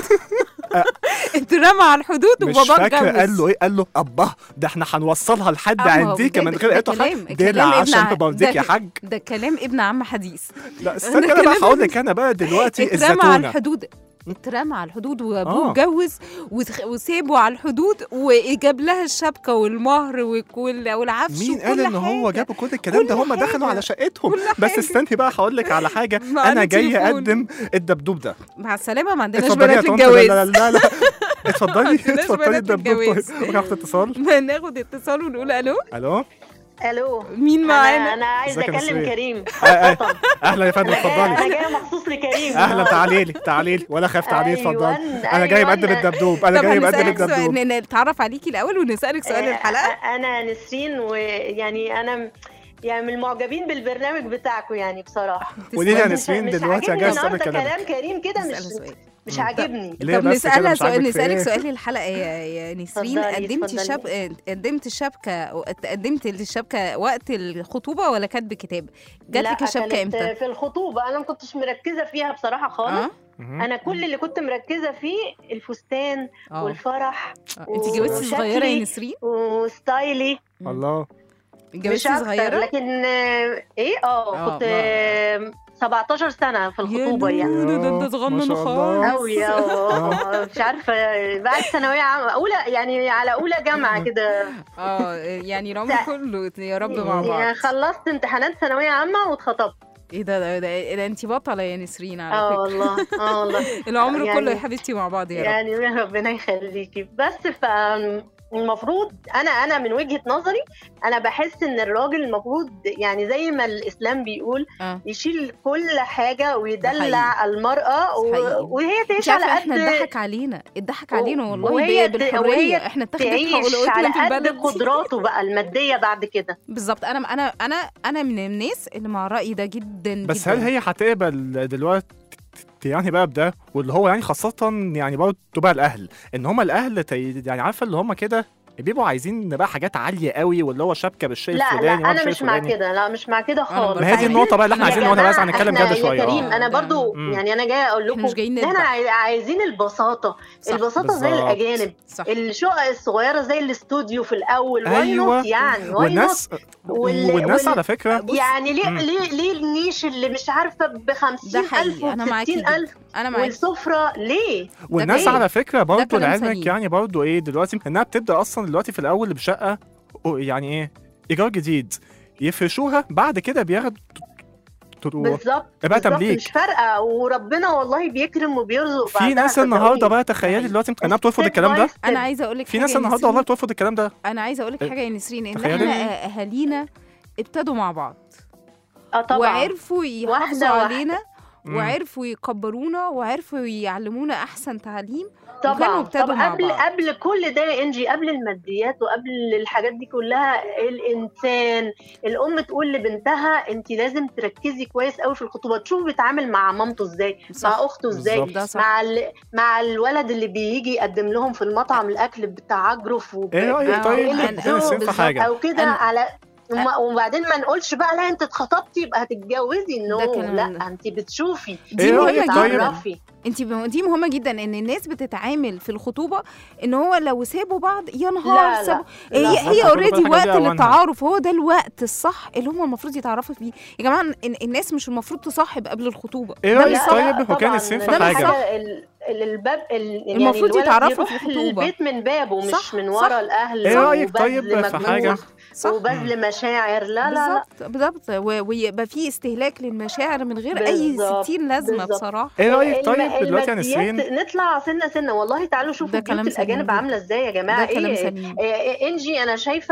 S3: اترمى على الحدود
S2: مش
S3: وبابا
S2: فاكر
S3: اتجوز
S2: قال له ايه قال له ابا ده احنا هنوصلها لحد
S3: آه، ما هو
S2: عنديك
S3: ده-
S2: من
S3: ده-
S2: غير
S3: ده
S2: قطع
S3: كلام-
S2: دلع
S3: كلام ابن
S2: عشان
S3: ع-
S2: تبرديك
S3: ده-
S2: يا حاج
S3: ده كلام ابن عم حديث
S2: لا استنى انا بقى هقول لك انا بقى دلوقتي
S3: اترمى على
S2: الزتونه
S3: الحدود اترمى على الحدود وابوه
S2: آه.
S3: اتجوز وتخ- وسابه على الحدود وجاب لها الشبكه والمهر وكل والعفش
S2: مين
S3: وكل
S2: قال ان هو
S3: حاجة.
S2: جابوا كل الكلام ده
S3: كل
S2: هم دخلوا
S3: حاجة.
S2: على شقتهم
S3: كل
S2: بس
S3: حاجة.
S2: استني بقى هقول لك على حاجه
S3: معانا
S2: انا جاي
S3: تليفون.
S2: اقدم الدبدوب ده
S3: مع السلامه ما عندناش
S2: اتفضلي يا
S3: بنات
S2: طنط
S3: للجواز
S2: لا لا لا, لا. اتفضلي
S3: عندناش
S2: اتفضلي
S3: بنات
S2: الدبدوب
S3: للجواز.
S2: طيب وناخد اتصال
S3: ما ناخد اتصال ونقول الو
S2: الو
S13: الو
S3: مين معانا
S13: انا عايزه
S2: ازيك يا
S13: اكلم
S2: نسرين؟
S13: كريم
S2: آه، آه. اهلا يا فندم
S13: انا
S2: اتفضلي
S13: جايه مخصوص لكريم
S2: اهلا تعالي لي تعالي لي ولا خاف تعالي لي اتفضلي
S13: أيوان،
S2: انا جاي
S13: أيوان.
S2: بقدم الدبدوب انا
S3: طب
S2: جاي بقدم
S3: هنسألك سؤال
S2: الدبدوب
S3: ن- نتعرف عليكي الاول ونسالك سؤال
S13: آه،
S3: الحلقه
S13: آه، انا نسرين ويعني انا م- يعني من المعجبين بالبرنامج بتاعكم يعني بصراحه
S2: قولي لي يا
S13: مش-
S2: نسرين
S13: مش
S2: دلوقتي
S13: عاجبني
S2: جاي اسال
S13: النهارده
S2: كلامك
S13: كلام كريم كده مش
S3: نسألها سؤال
S13: مش عاجبني
S2: ليه
S3: طب
S2: بس كده
S3: نسالها
S2: مش
S3: سؤال
S2: عاجبك في
S3: نسالك
S2: إيه؟
S3: سؤال الحلقه يا يا نسرين
S13: اتفضلي،
S3: قدمتي
S13: اتفضلي.
S3: الشب... قدمت الشبكه قدمت الشبكه وقت الخطوبه ولا كاتبه كتاب جات
S13: لا،
S3: لك الشبكه
S13: كانت
S3: امتى
S13: في الخطوبه انا ما كنتش مركزه فيها بصراحه خالص
S3: اه
S13: انا كل اللي كنت مركزه فيه الفستان
S3: اه
S13: والفرح
S3: انت اتجوزتي صغيره يا
S13: وشكلي
S3: نسرين
S13: وستايلي
S2: الله
S13: مش
S3: اتجوزتي
S13: اكتر
S3: صغيره
S13: لكن آه، ايه اه
S3: آه،
S13: كنت
S3: ما-
S13: آه، 17 سنه في الخطوبه
S3: يا
S13: يعني
S3: نونو، ده انت
S2: ما
S3: صغنن
S2: شاء الله.
S3: خالص
S13: قوي اه مش عارفه بعد ثانويه عامه اولى يعني على اولى جامعه كده
S3: اه يعني العمر كله يا رب مع
S13: يعني
S3: بعض
S13: خلصت امتحانات ثانويه عامه واتخطبت
S3: ايه ده ده, ده, ده انت بطله يا نسرين على
S13: اه
S3: فكره
S13: والله اه والله
S3: العمر
S13: يعني-
S3: كله يا حبيبتي مع بعض يا رب
S13: يعني ربنا يخليكي بس ف المفروض انا انا من وجهه نظري انا بحس ان الراجل المفروض يعني زي ما الاسلام بيقول
S3: آه.
S13: يشيل كل حاجه
S3: حقيقي.
S13: ويدلع المراه و...
S3: حقيقي.
S13: وهي
S3: مش
S13: تعيش على
S3: عارفه
S13: قد
S3: احنا اتضحك علينا اتضحك علينا والله
S13: وهي
S3: ب-
S13: ت-
S3: بالحريه
S13: وهي
S3: احنا اتخذت
S13: تعيش
S3: حقوقنا
S13: على
S3: في
S13: قد
S3: البلد
S13: قدراته بقى الماديه بعد كده
S3: بالظبط انا انا انا انا من الناس اللي مع الراي ده جدا
S2: بس
S3: جدا.
S2: هل هي هتقبل دلوقتي يعني بقى بده واللي هو يعني خاصة يعني برضه بقى الأهل إن هما الأهل تي- يعني عارفة اللي هما كده بيبقوا عايزين بقى حاجات عاليه قوي واللي هو شبكه بالشيء
S13: لا لا
S2: الفلاني ولا
S13: انا
S2: بالشيء
S13: مش مع
S2: الفلاني.
S13: كده لا مش مع كده خالص
S2: ما هي دي النقطة بقى اللي احنا
S13: يا
S2: عايزين نقولها، بس
S13: جماعة،
S2: هنتكلم
S13: احنا
S2: جد شوية.
S13: يا كريم
S2: آه.
S13: انا برضو
S2: مم.
S13: يعني انا جايه اقول لكم
S3: مش جايين
S13: ان احنا
S3: نذبح.
S13: عاي- عايزين البساطه
S3: صح.
S13: البساطه زي
S2: بالظبط.
S13: الاجانب
S3: صح.
S13: الشقق الصغيره زي الاستوديو في الاول واي
S2: ايوه
S13: نوت يعني واي
S2: والناس
S13: نوت وال-
S2: والناس
S13: وال-
S2: على فكره
S13: يعني ليه
S2: مم.
S13: ليه ليه النيش اللي مش عارفه ب
S3: ده
S13: 50000
S3: حقيقي انا
S13: و
S3: معاكي
S13: 60000
S3: جدا. انا معاكي
S13: والسفره ليه؟
S2: والناس
S13: ليه؟
S2: على فكره برضه
S3: كلام
S2: لعلمك
S3: سليم.
S2: يعني برضه ايه دلوقتي انها بتبدا اصلا دلوقتي في الاول بشقه يعني ايه ايجار جديد يفرشوها بعد كده بياخد
S13: بالظبط
S2: بقى
S13: بالظبط،
S2: تمليك
S13: مش فارقه وربنا والله بيكرم وبيرزق
S2: في
S13: بعدها،
S2: ناس النهارده
S13: صدقوني.
S2: بقى تخيلي دلوقتي انها بترفض الكلام ده
S3: انا عايزه اقول لك
S2: في ناس النهارده والله بترفض الكلام ده
S3: انا عايزه اقول لك حاجه يا نسرين ان
S2: تخيلي.
S3: احنا آه، اهالينا ابتدوا مع بعض
S13: اه طبعا
S3: وعرفوا يحافظوا
S13: واحدة واحدة.
S3: علينا
S2: مم.
S3: وعرفوا يكبرونا وعرفوا يعلمونا احسن تعليم وكانوا
S13: طبعا
S3: ابتدوا
S13: طب
S3: مع
S13: قبل
S3: بعض
S13: قبل كل ده يا انجي قبل الماديات وقبل الحاجات دي كلها الانسان الام تقول لبنتها انت لازم تركزي كويس قوي في الخطوبه تشوف بيتعامل مع مامته ازاي
S3: صح.
S13: مع اخته ازاي
S2: بالظبط.
S3: ده صح.
S13: مع ال... مع الولد اللي بيجي يقدم لهم في المطعم الاكل بتعجرف وب...
S2: ايه رايك
S3: آه،
S2: طيب
S3: أنا-
S2: احنا نسيب في
S3: بالظبط.
S2: حاجه
S13: او كده
S3: أنا-
S13: على وما- وبعدين ما نقولش بقى لا انت اتخطبتي يبقى هتتجوزي
S3: ده
S13: نو
S3: كلام-
S13: لا انت بتشوفي
S3: دي
S2: إيه
S3: مهمه
S2: رأيك طيب؟
S3: جدا
S13: تعرفي
S3: انت دي مهمه جدا ان الناس بتتعامل في الخطوبه ان هو لو سابوا بعض يا نهار
S13: لا، لا.
S3: سابوا
S13: لا،
S3: هي
S13: لا،
S3: هي
S2: خلاص،
S3: اوريدي
S2: كل حاجة
S3: وقت
S2: ليها أوانها.
S3: للتعارف هو ده الوقت الصح اللي هم المفروض يتعرفوا فيه يا جماعه إن الناس مش المفروض تصاحب قبل الخطوبه
S2: ايه
S3: ده
S2: رايك
S3: مش صح.
S2: طيب هو كان
S13: طبعاً،
S2: السين في
S13: ده
S3: مش
S2: حاجه
S3: صح.
S13: ال- ال- الباب ال- يعني
S3: المفروض
S13: الولد
S3: يتعرفوا
S13: يروح
S3: في الخطوبة.
S13: البيت من بابه مش
S3: صح،
S13: من
S3: صح.
S13: ورا الاهل
S2: ايه رايك
S13: وبذل
S2: طيب في
S13: مجهود
S2: حاجه
S3: صح
S13: وبذل مشاعر لا لا لا
S3: بالظبط بالظبط و- ويبقى في استهلاك للمشاعر من غير اي
S13: بالظبط،
S3: 60 لازمه
S13: بالظبط.
S3: بصراحه
S2: ايه رايك
S13: الم-
S2: طيب دلوقتي يا
S13: الماديات
S2: نسرين
S13: نطلع سنه سنه والله تعالوا شوفوا
S3: ده
S13: بيوت
S3: كلام سليم
S13: الاجانب
S3: جدا.
S13: عامله ازاي يا جماعه
S3: ده كلام
S13: ايه
S3: سليم.
S13: إيه- إيه انجي انا شايفه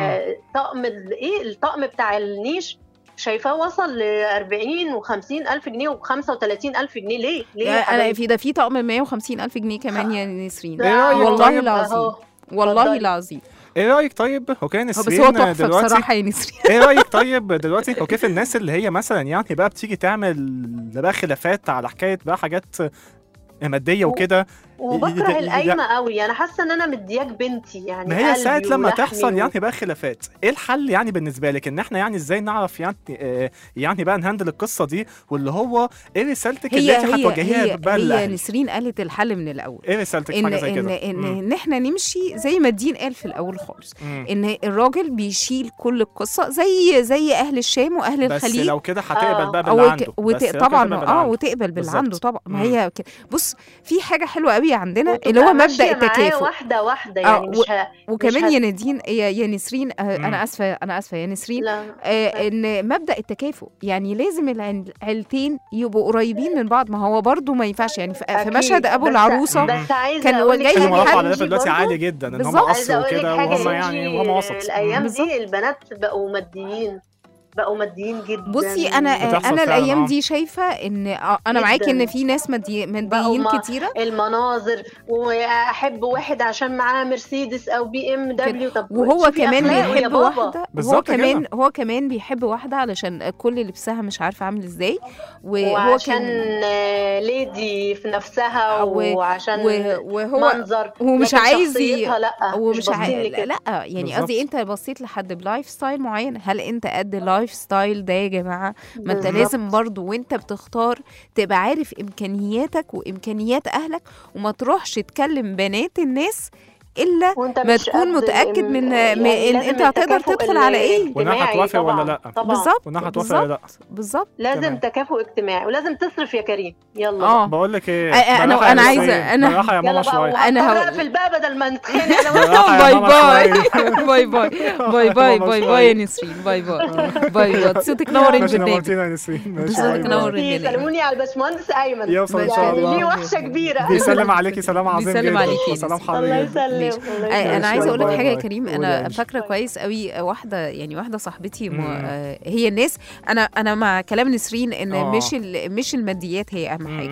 S13: الطقم ال- ايه الطقم بتاع النيش شايفاه وصل ل 40 و50 الف جنيه و35 الف جنيه ليه ليه يا
S3: يعني انا
S13: حبايبي؟
S3: في ده في طقم 150 الف جنيه كمان يا نسرين
S2: إيه رأيك
S3: والله
S2: طيب؟
S3: العظيم
S13: أهو.
S3: والله
S13: اتفضلي.
S3: العظيم
S2: ايه رايك طيب هو كان
S3: هو بس هو
S2: نسرين
S3: تحفه
S2: دلوقتي
S3: بصراحه يا نسرين
S2: ايه رايك طيب دلوقتي هو كيف الناس اللي هي مثلا يعني بقى بتيجي تعمل بقى خلافات على حكايه بقى حاجات ماديه وكده
S13: وبكره
S2: ي- ي-
S13: القايمه قوي انا حاسه ان انا مدياك بنتي يعني
S2: ما هي ساعة
S13: قلبي
S2: لما
S13: ولحمي
S2: تحصل
S13: و-
S2: يعني بقى خلافات ايه الحل يعني بالنسبة لك ان احنا يعني ازاي نعرف يعني آه يعني بقى نهندل القصة دي واللي هو ايه رسالتك اللي
S3: هي
S2: انت
S3: هي
S2: هتواجهيها
S3: هي,
S2: بقى
S3: هي
S2: للأهل؟
S3: نسرين قالت الحل من الاول
S2: ايه رسالتك في
S3: ان
S2: حاجة زي
S3: ان
S2: كده؟
S3: ان,
S2: مم.
S3: إن احنا نمشي زي ما الدين قال في الاول خالص
S2: مم.
S3: ان الراجل بيشيل كل القصه زي زي اهل الشام واهل
S2: بس
S3: الخليج
S2: لو كده هتقبل بقى
S3: أو
S2: باللي
S3: ك-
S2: عنده
S3: وت...
S2: بس لو كده
S3: طبعا
S2: هتقبل باللي
S3: اه
S2: عنده.
S3: وتقبل باللي
S2: بالظبط.
S3: عنده طبعا ما
S2: مم.
S3: هي ك... بص في حاجه حلوه قوي عندنا
S13: وتبقى
S3: اللي هو
S13: ماشية
S3: مبدا
S13: معاه
S3: التكافؤ
S13: واحده واحده
S3: آه،
S13: يعني
S3: و-
S13: مش ه...
S3: وكمان
S13: مش
S3: يا
S13: هت-
S3: نادين يا, يا نسرين آه
S2: مم.
S3: انا اسفه انا اسفه يا نسرين
S13: لا
S3: آه ان مبدا التكافؤ يعني لازم العيلتين يبقوا قريبين من بعض ما هو برضو ما ينفعش يعني في في
S13: أكيد.
S3: مشهد ابو
S13: بس-
S3: العروسه
S13: بس عايزه
S3: كان
S13: اقول لك
S3: جاي
S2: في
S3: حاجة
S2: مرافعة على
S3: حد
S2: ليفل دلوقتي
S3: برضو.
S2: عالي جدا ان هم
S3: بالظبط.
S13: عايزه
S2: قص
S13: اقول لك
S2: وكده
S13: حاجه
S2: وهم
S13: يا
S2: يعني
S13: إنجي،
S2: وهم وسط
S13: الايام
S3: بالظبط.
S13: دي البنات بقوا ماديين بقوا ماديين جدا
S3: بصي انا
S2: بتحصل
S3: انا
S2: فعلاً،
S3: الايام
S2: آه.
S3: دي شايفه ان آه، انا معاكي
S13: جداً.
S3: ان في ناس مادي-
S13: بقوا
S3: ماديين
S13: ما-
S3: كتيره
S13: المناظر واحب واحد عشان معاه مرسيدس او بي ام دبليو طب
S3: وهو
S13: شوفي
S3: كمان
S13: أخلاقه يا
S3: بيحب
S13: بابا.
S3: واحده هو
S2: بالظبط
S3: كمان
S2: كده.
S3: هو كمان بيحب واحده علشان كل لبسها مش عارفه عامل ازاي وهو
S13: وعشان
S3: كان
S13: آه، ليدي في نفسها
S3: و-
S13: وعشان
S3: و- وهو
S13: منظر
S3: ومش
S13: لكن
S3: عايز ي-
S13: شخصيتها لا
S3: ومش
S13: مش باصين
S3: عاي...
S13: لي كده.
S3: لا يعني
S2: بالظبط.
S3: قصدي انت بصيت لحد بلايف ستايل معين هل انت قد اللايف ستايل ده يا جماعه ما انت
S13: بالظبط.
S3: لازم برضو وانت بتختار تبقى عارف امكانياتك وامكانيات اهلك وما تروحش تكلم بنات الناس الا
S13: وانت
S3: ما
S13: مش
S3: تكون
S13: قد
S3: متاكد
S13: الام-
S3: من
S13: يعني
S3: من ان
S13: لازم
S3: انت هتقدر
S13: التكافؤ
S3: تدخل على ايه
S2: وانها
S13: الاجتماعي
S2: هتوافق ولا
S13: طبعاً،
S2: لا
S13: طبعا
S3: بالظبط
S2: وانها هتوافق ولا لا
S3: بالظبط
S13: لازم
S2: تمام.
S13: تكافؤ اجتماعي ولازم تصرف يا كريم يلا
S3: اه
S2: بقول لك ايه
S3: آه، آه، أنا-
S2: بالراحة يا
S3: أنا عايزة-
S2: نسرين،
S3: أنا-
S2: بالراحة يا
S13: يلا
S2: ماما
S13: بقى
S2: شوية
S3: أنا
S13: انا
S3: هقول-
S13: اقفل بقى بدل ما نتخانق انا وانت
S2: بالراحة يا
S3: باي
S2: ماما
S3: باي
S2: شوية.
S3: باي باي باي باي باي باي يا نسرين باي باي باي باي صوتك نور
S2: ماشي
S3: البرنامج
S2: نورتينا يا نسرين ماشي
S3: صوتك
S2: باي
S3: نور
S2: باي.
S3: البرنامج
S13: سلموني على الباشمهندس ايمن
S2: يوصل
S3: إن
S13: يعني
S3: شاء الله.
S13: ليه وحشه كبيره
S2: بيسلم عليكي سلام عظيم
S3: بيسلم
S2: جدا
S3: عليكي يا
S2: وسلام
S3: نسرين.
S13: الله
S2: حبيبي
S13: يسلم
S3: ماشي.
S13: الله
S3: آه،
S13: يسلم
S3: انا عايزه اقول لك
S2: باي
S3: حاجه يا
S2: باي.
S3: كريم
S2: قولي يا
S3: انا
S2: أنجي.
S3: فاكره كويس قوي واحده يعني واحده صاحبتي م...
S2: مم.
S3: آه، هي الناس انا انا مع كلام نسرين ان
S2: آه.
S3: مش ال... مش الماديات هي اهم حاجه
S2: مم.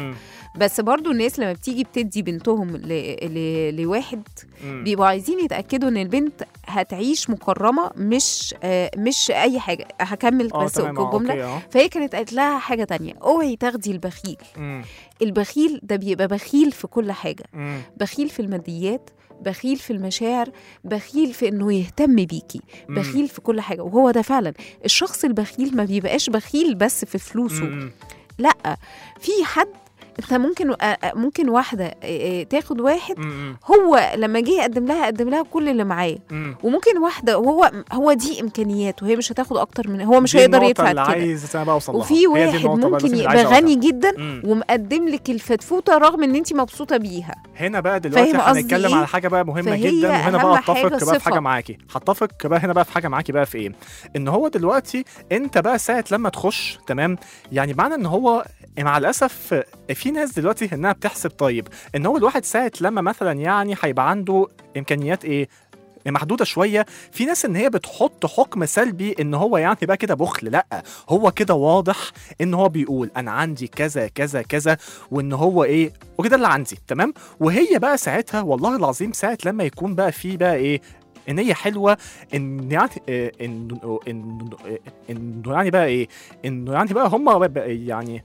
S3: بس برضو الناس لما بتيجي بتدي بنتهم ل... ل... لواحد
S2: مم.
S3: بيبقوا عايزين يتاكدوا ان البنت هتعيش مكرمه مش آه مش اي حاجه هكمل
S2: اه
S3: بس
S2: تمام اه
S3: الجمله
S2: اوكي اه
S3: فهي كانت قالت لها حاجه تانية اوعي تاخدي البخيل
S2: مم.
S3: البخيل ده بيبقى بخيل في كل حاجه
S2: مم.
S3: بخيل في الماديات بخيل في المشاعر بخيل في انه يهتم بيكي
S2: مم.
S3: بخيل في كل حاجه وهو ده فعلا الشخص البخيل ما بيبقاش بخيل بس في فلوسه
S2: مم.
S3: لا في حد انت ممكن آه، آه، ممكن واحده آه، آه، تاخد واحد
S2: مم.
S3: هو لما جه يقدم لها قدم لها كل اللي معاه
S2: مم.
S3: وممكن واحده هو هو دي امكانياته وهي مش هتاخد اكتر من هو مش
S2: دي
S3: هيقدر
S2: النقطة
S3: يدفع
S2: اللي
S3: كده
S2: عايز انا بقى اوصل لها
S3: وفي
S2: هي دي
S3: واحد
S2: النقطة بقى بس
S3: ممكن
S2: اللي
S3: يبقى
S2: عايز أقولها.
S3: غني جدا
S2: مم.
S3: ومقدم لك الفتفوته رغم ان انت مبسوطه بيها
S2: هنا بقى دلوقتي
S3: فاهم قصدي
S2: هنتكلم
S3: إيه؟
S2: على حاجه بقى مهمه
S3: فهي
S2: جدا وهنا
S3: أهم
S2: بقى
S3: حاجة
S2: اتفق بقى في
S3: صفة.
S2: حاجه معاكي هتفق بقى هنا بقى في حاجه معاكي بقى في ايه ان هو دلوقتي انت بقى ساعه لما تخش تمام يعني معنى ان هو مع الاسف في ناس دلوقتي انها بتحسب طيب ان هو الواحد ساعه لما مثلا يعني هيبقى عنده امكانيات ايه محدوده شويه في ناس ان هي بتحط حكم سلبي ان هو يعني بقى كده بخل لا هو كده واضح ان هو بيقول انا عندي كذا كذا كذا وان هو ايه وكده اللي عندي تمام وهي بقى ساعتها والله العظيم ساعه لما يكون بقى في بقى ايه ان هي حلوه ان يعني آه، انه انه انه يعني بقى ايه انه يعني بقى هم يعني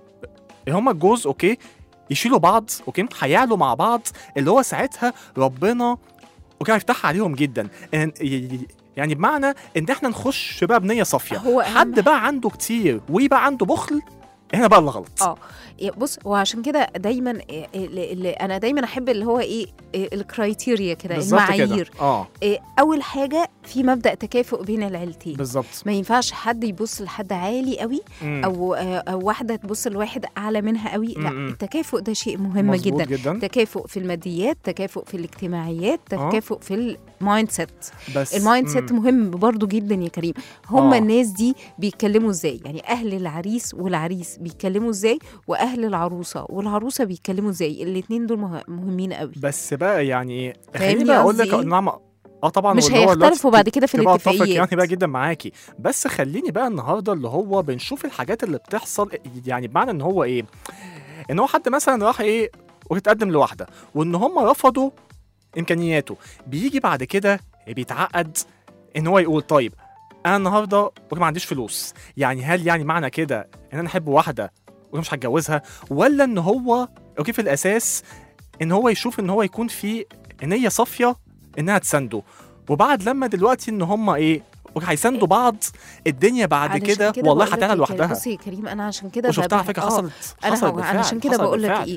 S2: هم الجوز اوكي يشيلوا بعض اوكي هيعلوا مع بعض اللي هو ساعتها ربنا اوكي هيفتحها عليهم جدا إن- ي- يعني بمعنى ان احنا نخش بقى بنيه صافيه
S3: هو أهم
S2: حد بقى عنده كتير ويبقى عنده بخل هنا بقى اللي غلط
S3: اه يا بص وعشان كده دايما إيه، اللي اللي انا دايما احب اللي هو ايه إيه، الكرايتيريا كده
S2: بالظبط كده.
S3: المعايير
S2: اه
S3: إيه، اول حاجه في مبدا تكافؤ بين العيلتين
S2: بالظبط
S3: ما ينفعش حد يبص لحد عالي قوي
S2: مم.
S3: او آه، او واحده تبص لواحد اعلى منها قوي لا
S2: مم.
S3: التكافؤ ده شيء مهم
S2: مظبوط
S3: جدا
S2: جدا.
S3: تكافؤ في الماديات تكافؤ في الاجتماعيات
S2: آه.
S3: تكافؤ في المايند سيت
S2: بس
S3: المايند سيت
S2: مم.
S3: مهم برضو جدا يا كريم هم
S2: آه.
S3: الناس دي بيتكلموا ازاي يعني اهل العريس والعريس بيتكلموا ازاي واهل العروسه والعروسه بيتكلموا ازاي الاثنين دول مه- مهمين قوي
S2: بس بقى يعني
S3: فاهمني
S2: خليني بقى اقول
S3: قصدي
S2: لك
S3: إيه؟
S2: نعم اه طبعا
S3: مش
S2: واللي هو دلوقتي
S3: هيختلفوا بعد كده في
S2: تبقى أتفق
S3: الاتفاقيات.
S2: يعني بقى جدا معاكي بس خليني بقى النهارده اللي هو بنشوف الحاجات اللي بتحصل يعني بمعنى ان هو ايه ان هو حد مثلا راح ايه ويتقدم لواحده وان هم رفضوا امكانياته بيجي بعد كده بيتعقد ان هو يقول طيب انا النهارده ما عنديش فلوس يعني هل يعني معنى كده ان انا احب واحده وانا مش هتجوزها ولا ان هو اوكي في الاساس ان هو يشوف ان هو يكون في نيه صافيه انها تسنده وبعد لما دلوقتي ان هم ايه هيساندوا بعض الدنيا بعد
S3: علشان
S2: كده
S3: كده
S2: والله
S3: بقول لك
S2: هتعلى
S3: إيه كريم-
S2: لوحدها
S3: بصي يا كريم انا عشان كده
S2: وشفتها على
S3: ببقى-
S2: فكره
S3: آه،
S2: حصلت
S3: انا
S2: حصلت
S3: هو
S2: بالفعل
S3: علشان كده
S2: حصلت
S3: بقول لك
S2: بالفعل.
S3: ايه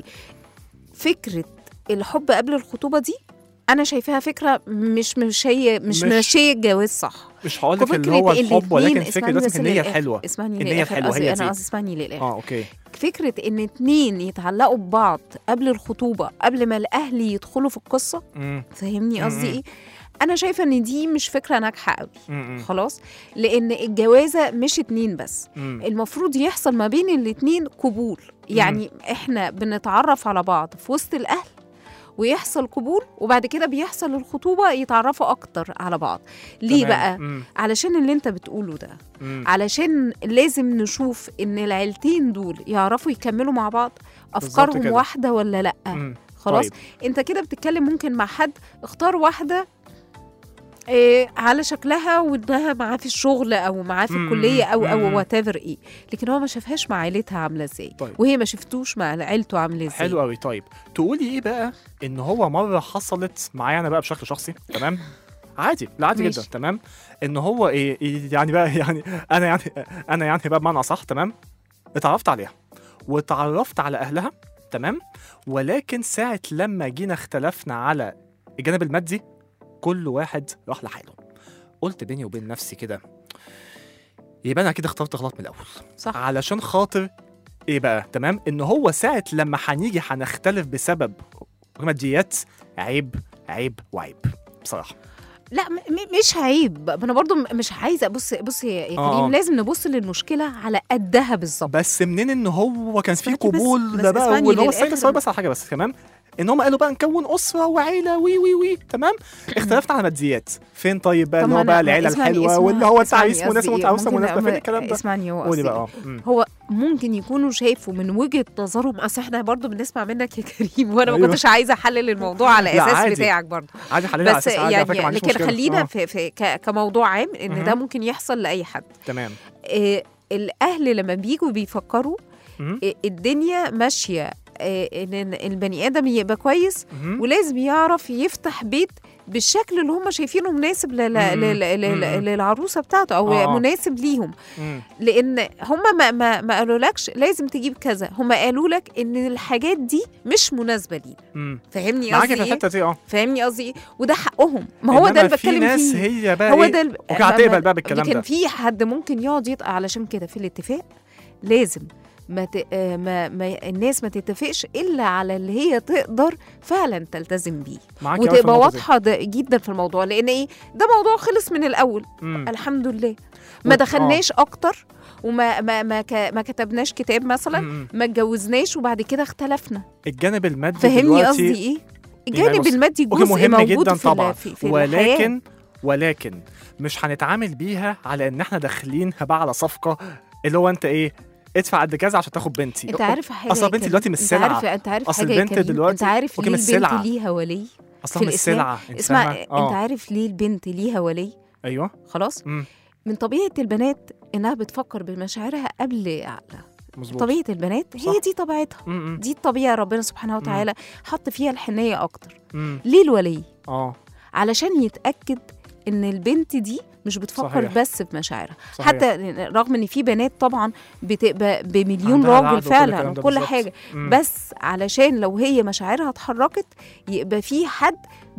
S3: فكره الحب قبل الخطوبه دي انا شايفاها فكره مش مش هي مش
S2: مش-
S3: ماشيه الجواز صح
S2: مش هقول لك اللي
S3: فكرة
S2: هو الحب ولكن
S3: الاتنين-
S2: فكره
S3: اسمعني
S2: لازم
S3: بس
S2: النيه
S3: للآخر.
S2: الحلوه
S3: اسمعني
S2: النيه
S3: للآخر.
S2: الحلوه
S3: قصدي
S2: هي
S3: انا
S2: دي
S3: قصدي اسمعني للاخر
S2: اه اوكي
S3: فكره ان اتنين يتعلقوا ببعض قبل الخطوبه قبل ما الاهل يدخلوا في القصه
S2: مم.
S3: فاهمني قصدي
S2: مم.
S3: ايه انا شايفه ان دي مش فكره ناجحه قوي
S2: مم.
S3: خلاص لان الجوازه مش اتنين بس
S2: مم.
S3: المفروض يحصل ما بين الاتنين قبول يعني احنا بنتعرف على بعض في وسط الاهل ويحصل قبول وبعد كده بيحصل الخطوبه يتعرفوا اكتر على بعض ليه
S2: تمام.
S3: بقى
S2: مم.
S3: علشان اللي انت بتقوله ده
S2: مم.
S3: علشان لازم نشوف ان العيلتين دول يعرفوا يكملوا مع بعض افكارهم
S2: كده.
S3: واحده ولا لا
S2: مم.
S3: خلاص
S2: طيب.
S3: انت كده بتتكلم ممكن مع حد اختار واحده إيه على شكلها وانها معاه في الشغل او معاه في
S2: مم،
S3: الكليه او
S2: مم.
S3: او وات ايه لكن هو ما شافهاش مع عيلتها عامله ازاي
S2: طيب.
S3: وهي ما شفتوش مع عيلته عامله ازاي
S2: حلو قوي طيب تقولي ايه بقى ان هو مره حصلت معايا انا بقى بشكل شخصي تمام عادي لا عادي
S3: ماشي.
S2: جدا تمام ان هو ايه إيه يعني بقى يعني انا يعني انا يعني بقى بمعنى صح تمام اتعرفت عليها واتعرفت على اهلها تمام ولكن ساعه لما جينا اختلفنا على الجانب المادي كل واحد راح لحاله قلت بيني وبين نفسي كده يبقى انا كده اخترت غلط من الاول
S3: صح
S2: علشان خاطر ايه بقى تمام ان هو ساعه لما هنيجي هنختلف بسبب ماديات عيب عيب وعيب بصراحه
S3: لا م- م- مش عيب ما انا برضو م- مش عايزه بص بص يا يا
S2: آه.
S3: كريم لازم نبص للمشكله على قدها بالظبط
S2: بس منين ان هو كان في
S3: اسمعني بس-
S2: قبول
S3: بس
S2: ده بقى
S3: اسمعني
S2: واللي هو
S3: للآخر
S2: استنى ثواني بس على حاجه بس تمام ان هم قالوا بقى نكون اسره وعيله وي وي وي تمام اختلفنا على ماديات فين طيب بقى
S3: طب
S2: اللي
S3: ما
S2: هو
S3: أنا-
S2: بقى
S3: ما
S2: العيله
S3: اسمعني-
S2: الحلوه
S3: اسمع-
S2: واللي هو انت
S3: اسمعني
S2: عريس
S3: قصدي
S2: مناسب
S3: إيه؟
S2: وانت عروسه
S3: ممكن
S2: مناسبه فين
S3: أعمل-
S2: الكلام ده
S3: اسمعني هو
S2: قولي
S3: قصدي
S2: بقى
S3: إيه؟
S2: اه مم.
S3: هو ممكن يكونوا شافوا من وجهه نظرهم اصل احنا برضو بنسمع منك يا كريم وانا ما
S2: أيوة.
S3: كنتش عايزه احلل الموضوع على
S2: لا،
S3: اساس
S2: عادي.
S3: بتاعك برضو
S2: عادي حللها على
S3: بس
S2: اساس عادي على فكره ما
S3: يعني
S2: عنديش
S3: لكن
S2: مشكله
S3: خلينا
S2: آه.
S3: في, في ك- كموضوع عام ان ده
S2: مهم.
S3: ممكن يحصل لاي حد
S2: تمام
S3: آه، الاهل لما بيجوا بيفكروا
S2: مهم.
S3: آه، الدنيا ماشيه آه، ان إن البني ادم يبقى كويس
S2: مهم.
S3: ولازم يعرف يفتح بيت بالشكل اللي هم شايفينه مناسب لل-
S2: مم.
S3: لل- لل-
S2: مم.
S3: للعروسه بتاعته او
S2: آه، آه.
S3: مناسب ليهم
S2: مم.
S3: لان هم ما ما, ما قالولكش لازم تجيب كذا هم قالوا لك ان الحاجات دي مش مناسبه لينا
S2: مم.
S3: فاهمني
S2: معاكي
S3: قصدي
S2: في
S3: ايه
S2: الحته دي اه
S3: فاهمني قصدي ايه وده حقهم ما هو ده
S2: إنما
S3: اللي
S2: في
S3: بتكلم
S2: ناس
S3: فيه
S2: هي بقى
S3: هو
S2: إيه؟
S3: ده ال-
S2: وكانت هتقبل
S3: ما-
S2: بقى بالكلام
S3: لكن
S2: ده.
S3: في حد ممكن يقعد يتقى علشان كده في الاتفاق لازم ما, ت... آه، ما ما الناس ما تتفقش الا على اللي هي تقدر فعلا تلتزم بيه
S2: معاكي أوي في
S3: وتبقى
S2: النقطة دي.
S3: واضحه ده جدا في الموضوع لان ايه ده موضوع خلص من الاول
S2: مم.
S3: الحمد لله
S2: و-
S3: ما
S2: آه.
S3: دخلناش اكتر وما ما ما, ك... ما كتبناش كتاب مثلا
S2: مم.
S3: ما اتجوزناش وبعد كده اختلفنا
S2: الجانب المادي
S3: فهمني
S2: دلوقتي
S3: قصدي ايه
S2: يعني
S3: الجانب
S2: بص،
S3: المادي
S2: أوكي
S3: جزء
S2: مهم
S3: موجود
S2: جدا
S3: في
S2: طبعا
S3: ال- في, في الحياة.
S2: ولكن ولكن مش هنتعامل بيها على ان احنا داخلين بقى على صفقه اللي هو انت ايه ادفع قد كذا عشان تاخد بنتي
S3: انت عارف حاجه
S2: اصلا
S3: يا
S2: بنتي
S3: كريم؟
S2: دلوقتي مش
S3: انت
S2: سلعه
S3: عارف انت عارف
S2: اصل
S3: حاجه يا
S2: البنت
S3: كريم؟
S2: دلوقتي
S3: انت عارف
S2: أوكي
S3: ليه
S2: مش
S3: البنت
S2: سلعة.
S3: ليها ولي
S2: اصلا
S3: في
S2: مش
S3: الإسلام؟
S2: سلعه انت
S3: اسمع
S2: فاهمة؟
S3: انت
S2: آه.
S3: عارف ليه البنت ليها ولي
S2: ايوه
S3: خلاص
S2: مم.
S3: من طبيعه البنات انها بتفكر بمشاعرها قبل عقلها
S2: مظبوط
S3: طبيعه البنات هي
S2: صح.
S3: دي طبيعتها
S2: مم، مم.
S3: دي الطبيعه ربنا سبحانه وتعالى حط فيها الحنيه اكتر
S2: مم.
S3: ليه الولي
S2: اه
S3: علشان يتاكد ان البنت دي مش بتفكر
S2: صحيح.
S3: بس في مشاعرها
S2: صحيح.
S3: حتى رغم ان في بنات طبعا بتبقى بمليون
S2: عندها
S3: راجل
S2: العقل وكل
S3: فعلا
S2: الكلام ده
S3: وكل
S2: بالظبط.
S3: حاجه
S2: مم.
S3: بس علشان لو هي مشاعرها اتحركت يبقى في حد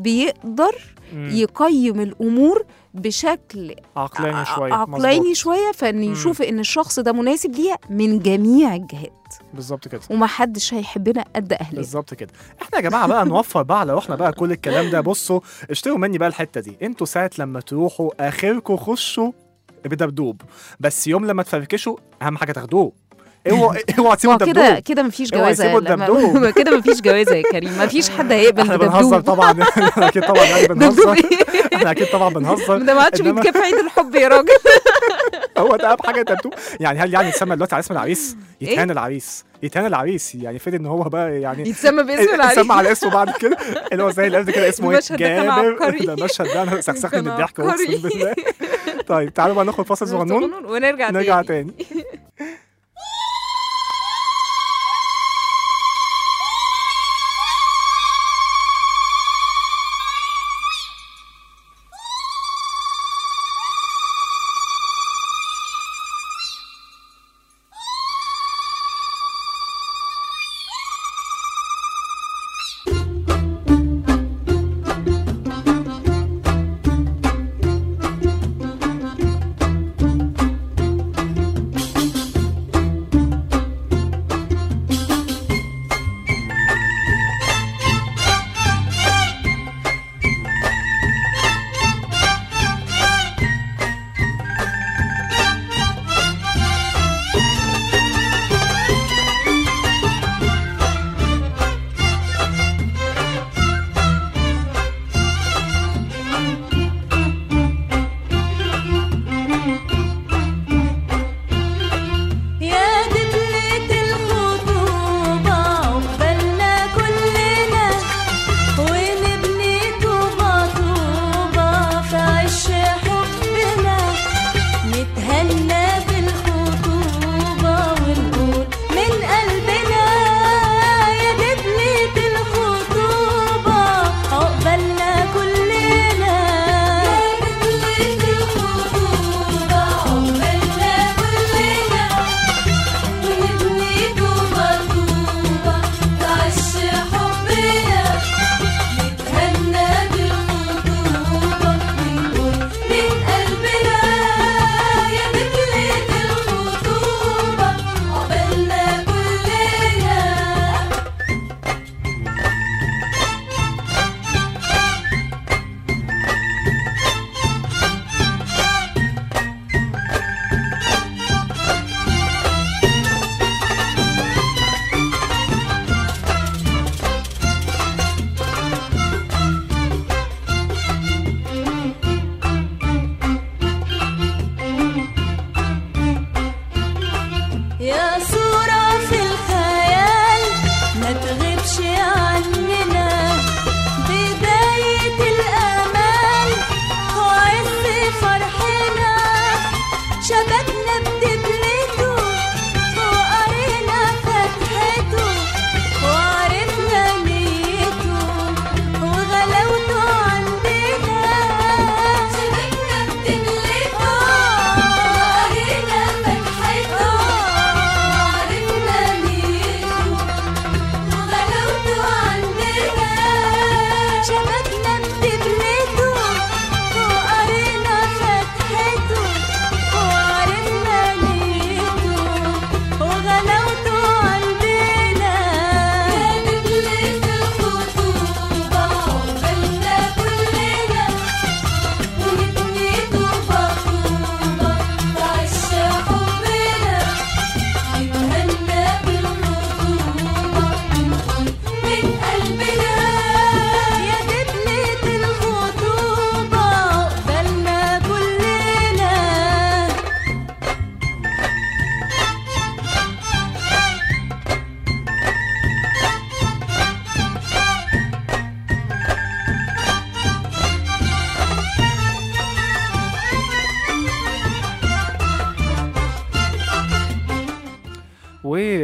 S3: بيقدر
S2: مم.
S3: يقيم الامور بشكل
S2: عقلاني شويه
S3: عقلاني
S2: مظبوط.
S3: شويه فان يشوف ان الشخص ده مناسب ليها من جميع الجهات
S2: بالظبط كده
S3: ومحدش هيحبنا قد اهلنا
S2: بالظبط كده احنا يا جماعه بقى نوفر بقى لو احنا بقى كل الكلام ده بصوا اشتروا مني بقى الحته دي انتوا ساعه لما تروحوا اخركم خشوا بدبدوب بس يوم لما تفركشوا اهم حاجه تاخدوه اوعوا اوعوا تسيبوا
S3: ما
S2: الدبدوب
S3: كده كده مفيش
S2: اوعوا
S3: جوازه
S2: يسيبوا
S3: لا، ما-
S2: الدبدوب
S3: ما كده مفيش جوازه يا كريم مفيش حد هيقبل
S2: احنا بنهزر
S3: بدبدوب
S2: طبعا احنا اكيد طبعا يعني بنهزر احنا اكيد طبعا بنهزر
S3: ده ما عادش
S2: إنما-
S3: بيتكافئ عيد الحب يا راجل
S2: هو ده اهم حاجه الدبدوب يعني هل يعني يتسمى دلوقتي على اسم العريس
S3: إيه؟
S2: يتهان العريس يتهان العريس يعني فين ان هو بقى يعني
S3: يتسمى باسم العريس
S2: يتسمى على اسمه بعد كده اللي هو زي القرد كده اسمه ايه
S3: المشهد ده كان
S2: جابر
S3: عبقري.
S2: ده المشهد ده انا سخسخني
S3: كان
S2: من الضحك
S3: عبقري.
S2: اقسم بالله طيب تعالوا بقى ناخد فاصل صغنون
S3: ونرجع
S2: نرجع
S3: تاني.
S2: تاني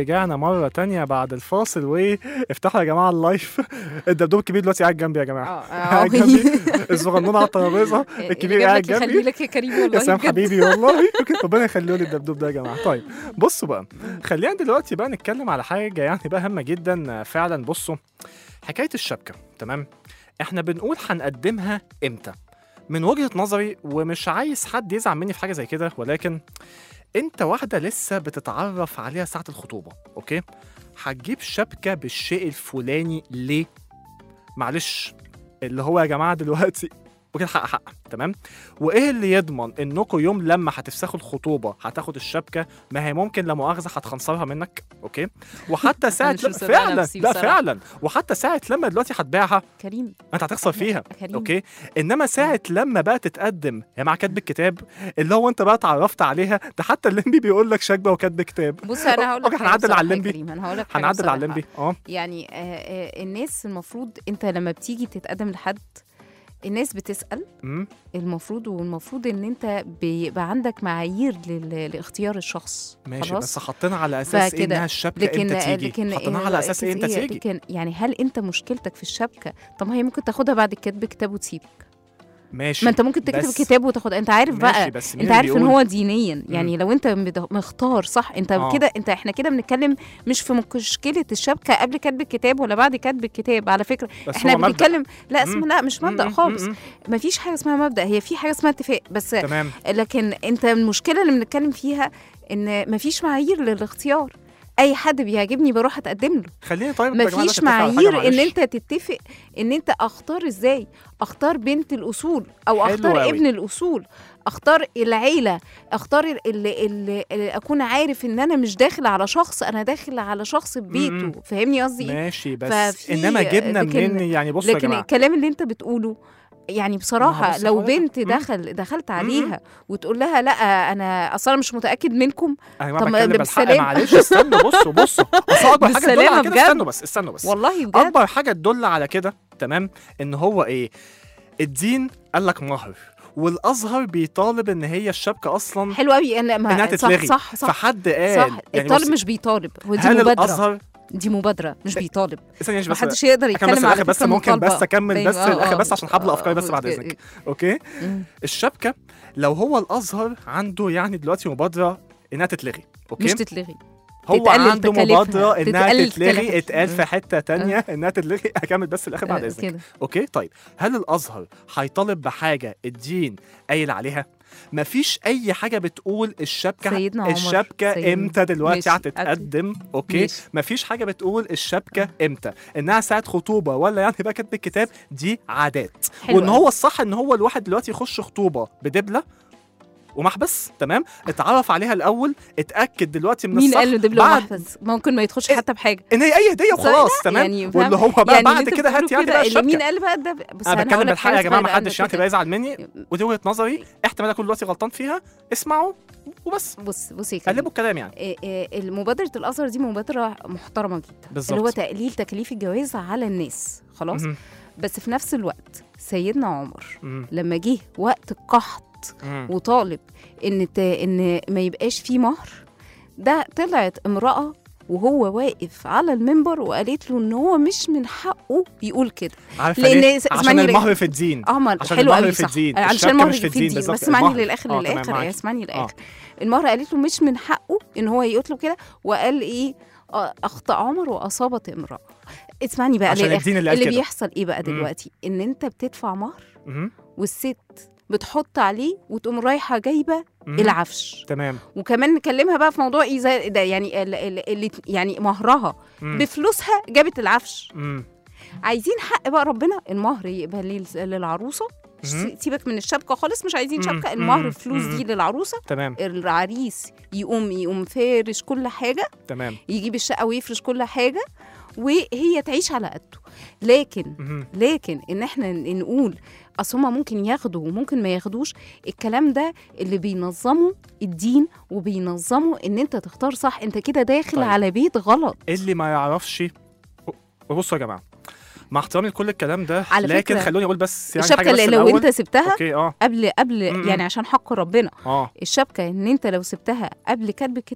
S2: ورجعنا مرة تانية بعد الفاصل وافتحوا يا جماعة اللايف الدبدوب الكبير دلوقتي قاعد جنبي يا جماعة قاعد جنبي الصغنون على الترابيزة الكبير قاعد
S3: جنبي
S2: جنبي
S3: خلي لك يا كريم والله
S2: يا سلام
S3: بجد.
S2: حبيبي والله ربنا يخليه لي الدبدوب ده يا جماعه طيب بصوا بقى خلينا دلوقتي بقى نتكلم على حاجه يعني بقى هامه جدا فعلا بصوا حكايه الشبكه تمام احنا بنقول هنقدمها امتى من وجهه نظري ومش عايز حد يزعل مني في حاجه زي كده ولكن انت واحده لسه بتتعرف عليها ساعه الخطوبه اوكي هتجيب شبكه بالشيء الفلاني ليه معلش اللي هو يا جماعه دلوقتي وكده حق حق تمام وايه اللي يضمن انكم يوم لما هتفسخوا الخطوبه هتاخد الشبكه ما هي ممكن لا مؤاخذه هتخنصرها منك اوكي وحتى ساعه
S3: مش مصدقة
S2: فعلا
S3: نفسي
S2: لا
S3: بصراحة.
S2: فعلا وحتى ساعه لما دلوقتي هتبيعها
S3: كريم
S2: انت هتخسر فيها
S3: كريم.
S2: اوكي انما ساعه لما بقى تتقدم هي مع كاتب الكتاب اللي هو انت بقى اتعرفت عليها ده حتى الليمبي بيقول لك شكبه وكاتب كتاب
S3: بص انا هقول لك
S2: اوكي
S3: حاجة
S2: هنعدل
S3: بصراحة
S2: على
S3: يا
S2: الليمبي
S3: كريم، انا هقول لك حاجة
S2: هنعدل على
S3: بصراحة.
S2: الليمبي اه
S3: يعني آه، آه، الناس المفروض انت لما بتيجي تتقدم لحد الناس بتسأل
S2: مم.
S3: المفروض والمفروض ان انت بيبقى عندك معايير لل- لاختيار الشخص
S2: ماشي
S3: خلاص
S2: بس حطينا على اساس ايه
S3: فكده-
S2: انها الشبكه امتى تيجي حطيناها على اساس ايه امتى
S3: إيه؟
S2: تيجي
S3: لكن يعني هل انت مشكلتك في الشبكه طب ما هي ممكن تاخدها بعد كتب كتاب وتسيبك
S2: ماشي
S3: ما انت ممكن تكتب
S2: بس-
S3: كتاب وتاخد انت عارف
S2: ماشي،
S3: بقى
S2: بس مين
S3: انت
S2: اللي
S3: عارف ان
S2: بيقول؟
S3: هو دينيا يعني لو انت مد- مختار صح انت
S2: آه.
S3: كده انت احنا كده بنتكلم مش في مشكله الشبكه قبل كتب الكتاب ولا بعد كتب الكتاب على فكره
S2: بس
S3: احنا
S2: هو مبدأ.
S3: بنتكلم لا اسم
S2: مم.
S3: لا مش
S2: مم،
S3: مبدا
S2: مم،
S3: خالص
S2: مم.
S3: مفيش حاجه اسمها مبدا هي في حاجه اسمها اتفاق بس
S2: تمام
S3: لكن انت المشكله اللي بنتكلم فيها ان مفيش معايير للاختيار اي حد بيعجبني بروح اتقدم له
S2: خليني طيب يا جماعة
S3: مفيش
S2: دلوقتي نتفق على حاجة
S3: معايير ان
S2: معلش.
S3: انت تتفق ان انت اختار ازاي اختار بنت الاصول او
S2: حلو
S3: اختار
S2: أوي.
S3: ابن الاصول اختار العيله اختار اللي, اللي, اللي اكون عارف ان انا مش داخل على شخص انا داخل على شخص ببيته
S2: م-م.
S3: فاهمني قصدي ايه
S2: ماشي بس
S3: ففي-
S2: انما جبنا
S3: لكن-
S2: منين يعني بصوا يا
S3: لكن
S2: جماعه
S3: الكلام اللي انت بتقوله يعني بصراحة
S2: بص
S3: لو
S2: حضرتك،
S3: بنت
S2: مم.
S3: دخل دخلت عليها وتقول لها لا انا اصلا مش متأكد منكم
S2: انا ما
S3: طب ما
S2: بتكلم بالحق
S3: بالسلامة.
S2: معلش استنوا بصوا بصوا اصل اكبر حاجه تدل
S3: بالسلامة
S2: على كده
S3: بجد.
S2: استنوا بس استنوا بس
S3: والله بجد
S2: اكبر حاجه تدل على كده تمام ان هو ايه الدين قال لك مهر والازهر بيطالب ان هي الشبكه اصلا
S3: حلو قوي انا ما
S2: انها
S3: صح
S2: تتلغي
S3: صح صح
S2: فحد قال
S3: صح
S2: يعني
S3: الطالب
S2: بصي،
S3: مش بيطالب هو دي
S2: هل
S3: مبادرة
S2: الازهر
S3: دي مبادرة مش بيطالب
S2: ثانية بس
S3: محدش يقدر
S2: أكمل بس
S3: يتكلم على
S2: الآخر بس
S3: فكرة
S2: ممكن
S3: مطالبة.
S2: بس اكمل
S3: أيوة،
S2: بس
S3: آه،
S2: الاخر
S3: آه.
S2: بس عشان حبل
S3: آه،
S2: افكاري بس
S3: آه،
S2: بعد
S3: آه،
S2: اذنك اوكي الشبكه لو هو الازهر عنده يعني دلوقتي مبادره انها تتلغي اوكي
S3: مش تتلغي
S2: هو
S3: تتقلل
S2: عنده
S3: تكاليفها،
S2: مبادره انها
S3: تتقلل
S2: تتلغي
S3: تكاليفها.
S2: اتقال في حته تانية انها تتلغي اكمل بس الاخر بعد
S3: آه،
S2: اذنك
S3: كده.
S2: اوكي طيب هل الازهر هيطالب بحاجه الدين قايل عليها مفيش اي حاجه بتقول الشبكه
S3: سيدنا عمر،
S2: الشبكه
S3: سيدنا.
S2: امتى دلوقتي
S3: ماشي،
S2: هتتقدم اوكي
S3: ماشي.
S2: مفيش حاجه بتقول الشبكه امتى انها ساعه خطوبه ولا يعني بقى كاتب الكتاب دي عادات
S3: حلو
S2: وان
S3: أوي.
S2: هو الصح ان هو الواحد دلوقتي يخش خطوبه بدبله ومحبس تمام اتعرف عليها الاول اتاكد دلوقتي من
S3: مين
S2: الصح
S3: قال له دبلة
S2: بعد
S3: ومحفظ ممكن ما يدخلش حتى بحاجة
S2: ان هي اي هديه
S3: صح،
S2: وخلاص
S3: لا،
S2: تمام
S3: يعني فاهم؟
S2: واللي هو بقى
S3: يعني اللي
S2: بعد
S3: انت
S2: كده هات
S3: بتقوله
S2: يعني
S3: كده
S2: بقى
S3: اللي مين
S2: الشبكه
S3: قال بقى ده بس
S2: انا
S3: هقول
S2: بتكلم
S3: لك
S2: بالحق
S3: حاجة
S2: يا جماعه ما
S3: صغيرة،
S2: حدش
S3: أنا
S2: يعني
S3: كده-
S2: يبقى يزعل مني ودي وجهه نظري احتمال اكون دلوقتي غلطان فيها اسمعوا وبس
S3: بص بص يا كريم
S2: قلبوا الكلام يعني
S3: إيه إيه مبادرة الأزهر دي مبادرة محترمة جدا
S2: بالظبط.
S3: اللي هو تقليل تكاليف الجواز على الناس خلاص
S2: مهم.
S3: بس في نفس الوقت سيدنا عمر
S2: مم.
S3: لما جه وقت القحط
S2: مم.
S3: وطالب ان ت... ان ما يبقاش فيه مهر ده طلعت امرأة وهو واقف على المنبر وقالت له ان هو مش من حقه يقول كده
S2: عارفه
S3: لأن
S2: ليه؟
S3: س-
S2: عشان
S3: اسمعني ليه؟
S2: المهر في الدين
S3: اه ما
S2: عشان
S3: حلو
S2: المهر
S3: قوي
S2: في
S3: صح
S2: الدين
S3: علشان
S2: الشبكة
S3: المهر
S2: مش في
S3: في
S2: الدين
S3: الدين
S2: بالظبط
S3: بس اسمعني
S2: المهر.
S3: للاخر
S2: آه، تمام،
S3: للاخر
S2: معاكي.
S3: اسمعني
S2: آه.
S3: للاخر المهر قالت له مش من حقه ان هو يطلب كده وقال ايه آه، اخطا عمر واصابت امراه اسمعني بقى
S2: عشان
S3: للاخر
S2: الدين اللي قال
S3: اللي
S2: كده.
S3: بيحصل ايه بقى
S2: مم.
S3: دلوقتي ان انت بتدفع مهر
S2: مهم.
S3: والست بتحط عليه وتقوم رايحه جايبه
S2: مم.
S3: العفش
S2: تمام
S3: وكمان نكلمها بقى في موضوع ايه زي ده يعني ال- ال- اللي يعني مهرها
S2: مم.
S3: بفلوسها جابت العفش
S2: مم.
S3: عايزين حق بقى ربنا المهر يبقى لل- للعروسه
S2: مهم.
S3: سيبك من الشبكه خالص مش عايزين
S2: مم.
S3: شبكه
S2: مم.
S3: المهر الفلوس
S2: مم.
S3: دي للعروسه
S2: تمام
S3: العريس يقوم يقوم فارش كل حاجه
S2: تمام
S3: يجيب الشقه ويفرش كل حاجه وهي تعيش على قده لكن
S2: مهم.
S3: لكن ان احنا ن- نقول اصل هما ممكن ياخدوا وممكن ما ياخدوش الكلام ده اللي بينظموا الدين وبينظموا ان انت تختار صح انت كده داخل
S2: طيب.
S3: طيب. على بيت غلط
S2: اللي ما يعرفش بصوا يا جماعه مع احترامي لكل الكلام ده
S3: على
S2: لكن
S3: فكرة،
S2: خلوني اقول بس يعني
S3: الشبكه
S2: حاجه بس
S3: اللي لو
S2: الأول.
S3: انت سبتها
S2: اوكي اه
S3: قبل قبل
S2: م-م.
S3: يعني عشان حق ربنا
S2: اه
S3: الشبكه ان انت لو سبتها قبل كتب الكتاب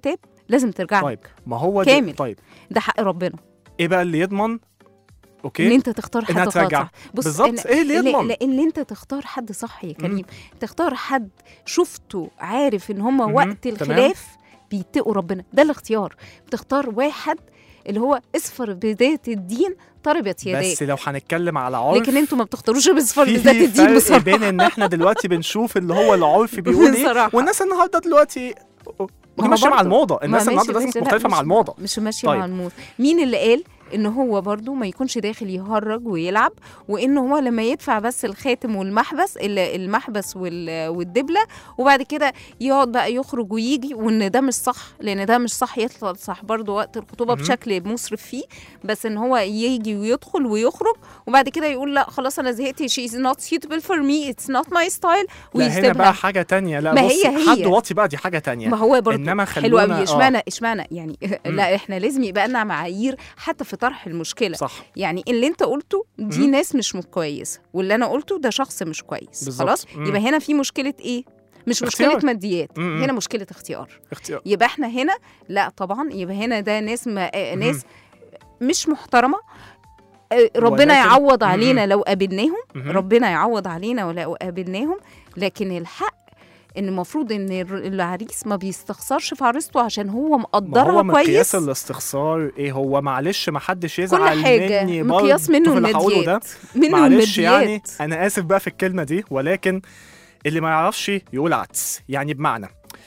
S3: لازم ترجع
S2: طيب
S3: لك
S2: ما هو ده-
S3: كامل
S2: طيب
S3: ده حق ربنا
S2: ايه بقى اللي يضمن اوكي
S3: ان انت تختار
S2: إنها
S3: حد
S2: ترجع.
S3: صح بص
S2: بالظبط،
S3: إن-
S2: إيه اللي
S3: لا-
S2: يضمن؟
S3: لان انت تختار حد صح يا كريم تختار حد شفته عارف ان هم وقت
S2: تمام.
S3: الخلاف بيتقوا ربنا ده الاختيار بتختار واحد اللي هو اصفر بذات الدين طربت يداك
S2: بس لو هنتكلم على عرف
S3: لكن انتوا ما بتختاروش باصفر
S2: في
S3: بذات الدين
S2: فرق
S3: بصراحه
S2: بين ان احنا دلوقتي بنشوف اللي هو العرف بيقول ايه
S3: بصراحة.
S2: والناس النهارده دلوقتي
S3: ما
S2: ودي
S3: هو
S2: ماشيه مع
S3: برضه-
S2: الموضه
S3: ما
S2: الناس
S3: ماشي
S2: النهارده لازم
S3: بس لا،
S2: مختلفه
S3: مش-
S2: مع الموضه
S3: مش ماشيه
S2: طيب.
S3: مع الموضه مين اللي قال ان هو برضو ما يكونش داخل يهرج ويلعب وان هو لما يدفع بس الخاتم والمحبس ال- المحبس وال- والدبله وبعد كده يقعد بقى يخرج ويجي وان ده مش صح لان ده مش صح يطلع صح برضو وقت الخطوبه
S2: مهم.
S3: بشكل مسرف فيه بس ان هو يجي ويدخل ويخرج وبعد كده يقول لا خلاص انا زهقت شي از نوت suitable for me it's not my style
S2: لا هنا
S3: ويسيبها
S2: بقى حاجه تانية لا
S3: ما
S2: بص
S3: هي هي.
S2: حد واطي بقى دي حاجه تانية
S3: ما هو برضه
S2: انما
S3: حلو
S2: خلونا
S3: قوي
S2: آه.
S3: اشمعنى اشمعنى يعني لا احنا لازم يبقى لنا معايير حتى في طرح المشكله
S2: صح
S3: يعني اللي انت قلته دي
S2: مم.
S3: ناس مش م- كويسه واللي انا قلته ده شخص مش كويس
S2: بالظبط.
S3: خلاص
S2: مم.
S3: يبقى هنا في مشكله ايه مش
S2: اختيار.
S3: مشكله ماديات
S2: مم.
S3: هنا مشكله اختيار
S2: اختيار
S3: يبقى احنا هنا لا طبعا يبقى هنا ده ناس ما آه، ناس مش محترمه آه، ربنا
S2: ولكن-
S3: يعوض
S2: مم.
S3: علينا لو قابلناهم
S2: مهم.
S3: ربنا يعوض علينا ولو قابلناهم لكن الحق ان المفروض ان الر- العريس ما بيستخسرش في عروسته عشان هو
S2: ما
S3: مقدرها
S2: هو مقياس
S3: كويس
S2: الاستخسار ايه هو معلش ما حدش
S3: كل
S2: يزعل
S3: حاجه
S2: مني
S3: مقياس
S2: برضه
S3: منه
S2: في اللي هقوله ده
S3: الماديات منه
S2: معلش يعني
S3: الماديات
S2: انا اسف بقى في الكلمه دي ولكن اللي ما يعرفش يقول عدس يعني بمعنى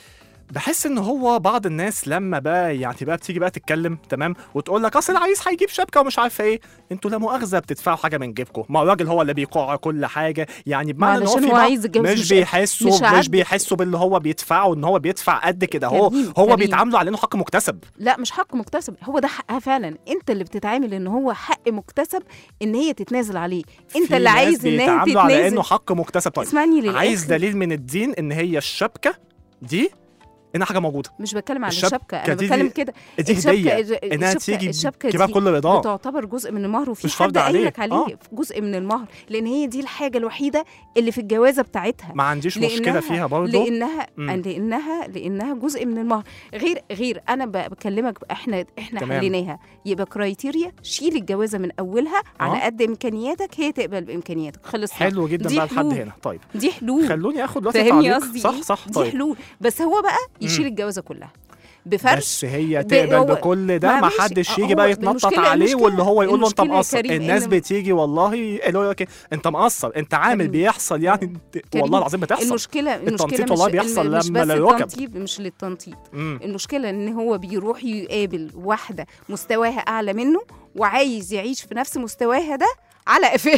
S2: بحس ان هو بعض الناس لما بقى يعني بقى بتيجي بقى تتكلم تمام وتقول لك اصل العريس هيجيب شبكه ومش عارفه ايه انتوا لا مؤاخذه بتدفعوا حاجه من جيبكم ما الراجل هو اللي بيقع كل حاجه يعني بمعنى ان هو
S3: علشان
S2: في
S3: هو
S2: بعض
S3: عايز يتجوز
S2: مش
S3: مش-
S2: بيحسوا
S3: مش
S2: مش,
S3: عبد.
S2: بيحسوا باللي هو بيدفعه ان هو بيدفع قد كده اهو
S3: كريم،
S2: هو
S3: كريم.
S2: بيتعاملوا على انه حق مكتسب
S3: لا مش حق مكتسب هو ده حقها فعلا انت اللي بتتعامل ان هو حق مكتسب ان هي تتنازل عليه انت
S2: في
S3: اللي
S2: ناس
S3: عايز انها
S2: بيتعاملوا على
S3: تتنازل
S2: انه حق مكتسب طيب
S3: اسمعني للاخر
S2: عايز دليل من الدين ان هي الشبكه دي انها حاجه موجوده
S3: مش بتكلم عن
S2: الشبكة
S3: الشبكه انا
S2: دي-
S3: بتكلم
S2: دي-
S3: كده
S2: دي
S3: الشبكة-
S2: هدية.
S3: الج-
S2: إنها
S3: الشبكة-
S2: تيجي
S3: الشبكه
S2: تجيبها
S3: دي
S2: بكل رضا.
S3: بتعتبر جزء من المهر وفي
S2: مش
S3: حد
S2: فرض
S3: قايل
S2: عليك.
S3: لك عليه
S2: آه.
S3: جزء من المهر لان هي دي الحاجه الوحيده اللي في الجوازه بتاعتها
S2: ما عنديش مشكله
S3: لأنها-
S2: فيها برضه
S3: لانها
S2: مم.
S3: لانها لانها جزء من المهر غير غير انا ب- بكلمك احنا احنا
S2: تمام.
S3: حليناها يبقى كرايتيريا شيل الجوازه من اولها على
S2: آه.
S3: قد امكانياتك هي تقبل بامكانياتك خلص
S2: حلو جدا
S3: دي
S2: بقى لحد
S3: حلول.
S2: هنا طيب
S3: دي حلول
S2: خلوني اخد دلوقتي
S3: فاهمني
S2: تعليق
S3: قصدي
S2: صح
S3: إيه؟
S2: صح
S3: دي
S2: طيب
S3: حلول بس هو بقى يشيل
S2: مم.
S3: الجوازه كلها بفرش
S2: بس هي
S3: ب-
S2: تقبل
S3: هو-
S2: بكل ده
S3: ما
S2: ما
S3: ماشي.
S2: حدش
S3: آه،
S2: يجي
S3: هو
S2: بقى يتنطط
S3: المشكلة-
S2: عليه واللي هو يقول له انت
S3: المشكلة يا
S2: مقصر
S3: كريم
S2: الناس
S3: إن-
S2: بتيجي والله اللي هو يقول لك انت مقصر انت عامل
S3: كريم.
S2: بيحصل يعني
S3: كريم،
S2: والله العظيم بتحصل
S3: المشكله المشكله
S2: التنطيط
S3: مش
S2: والله بيحصل
S3: إن- مش
S2: لما
S3: بس
S2: لا يركب
S3: التنطيط مش للتنطيط
S2: مم.
S3: المشكله ان هو بيروح يقابل واحده مستواها اعلى منه وعايز يعيش في نفس مستواها ده على قفاها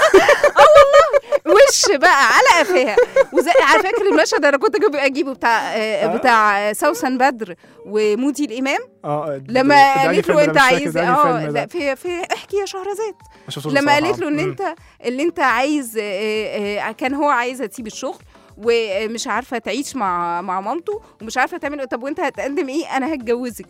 S3: اه والله وش بقى على قفاها وزي على فكره المشهد انا كنت اجيبه اجيبه بتاع آه، بتاع سوسن بدر ومودي الامام
S2: اه
S3: لما
S2: ده- ده أي
S3: قالت
S2: فيلم
S3: له
S2: ده
S3: انت
S2: مش فاكر
S3: عايز
S2: ده أي
S3: اه
S2: فيلم
S3: لا
S2: ده.
S3: في في احكي يا شهرزاد
S2: ما شفتوش
S3: لما
S2: بصراحة.
S3: قالت له ان
S2: مم.
S3: انت اللي انت عايز آه، آه، آه، كان هو عايزه تسيب الشغل ومش عارفه تعيش مع مع مامته ومش عارفه تعمل طب وانت هتقدم ايه انا هتجوزك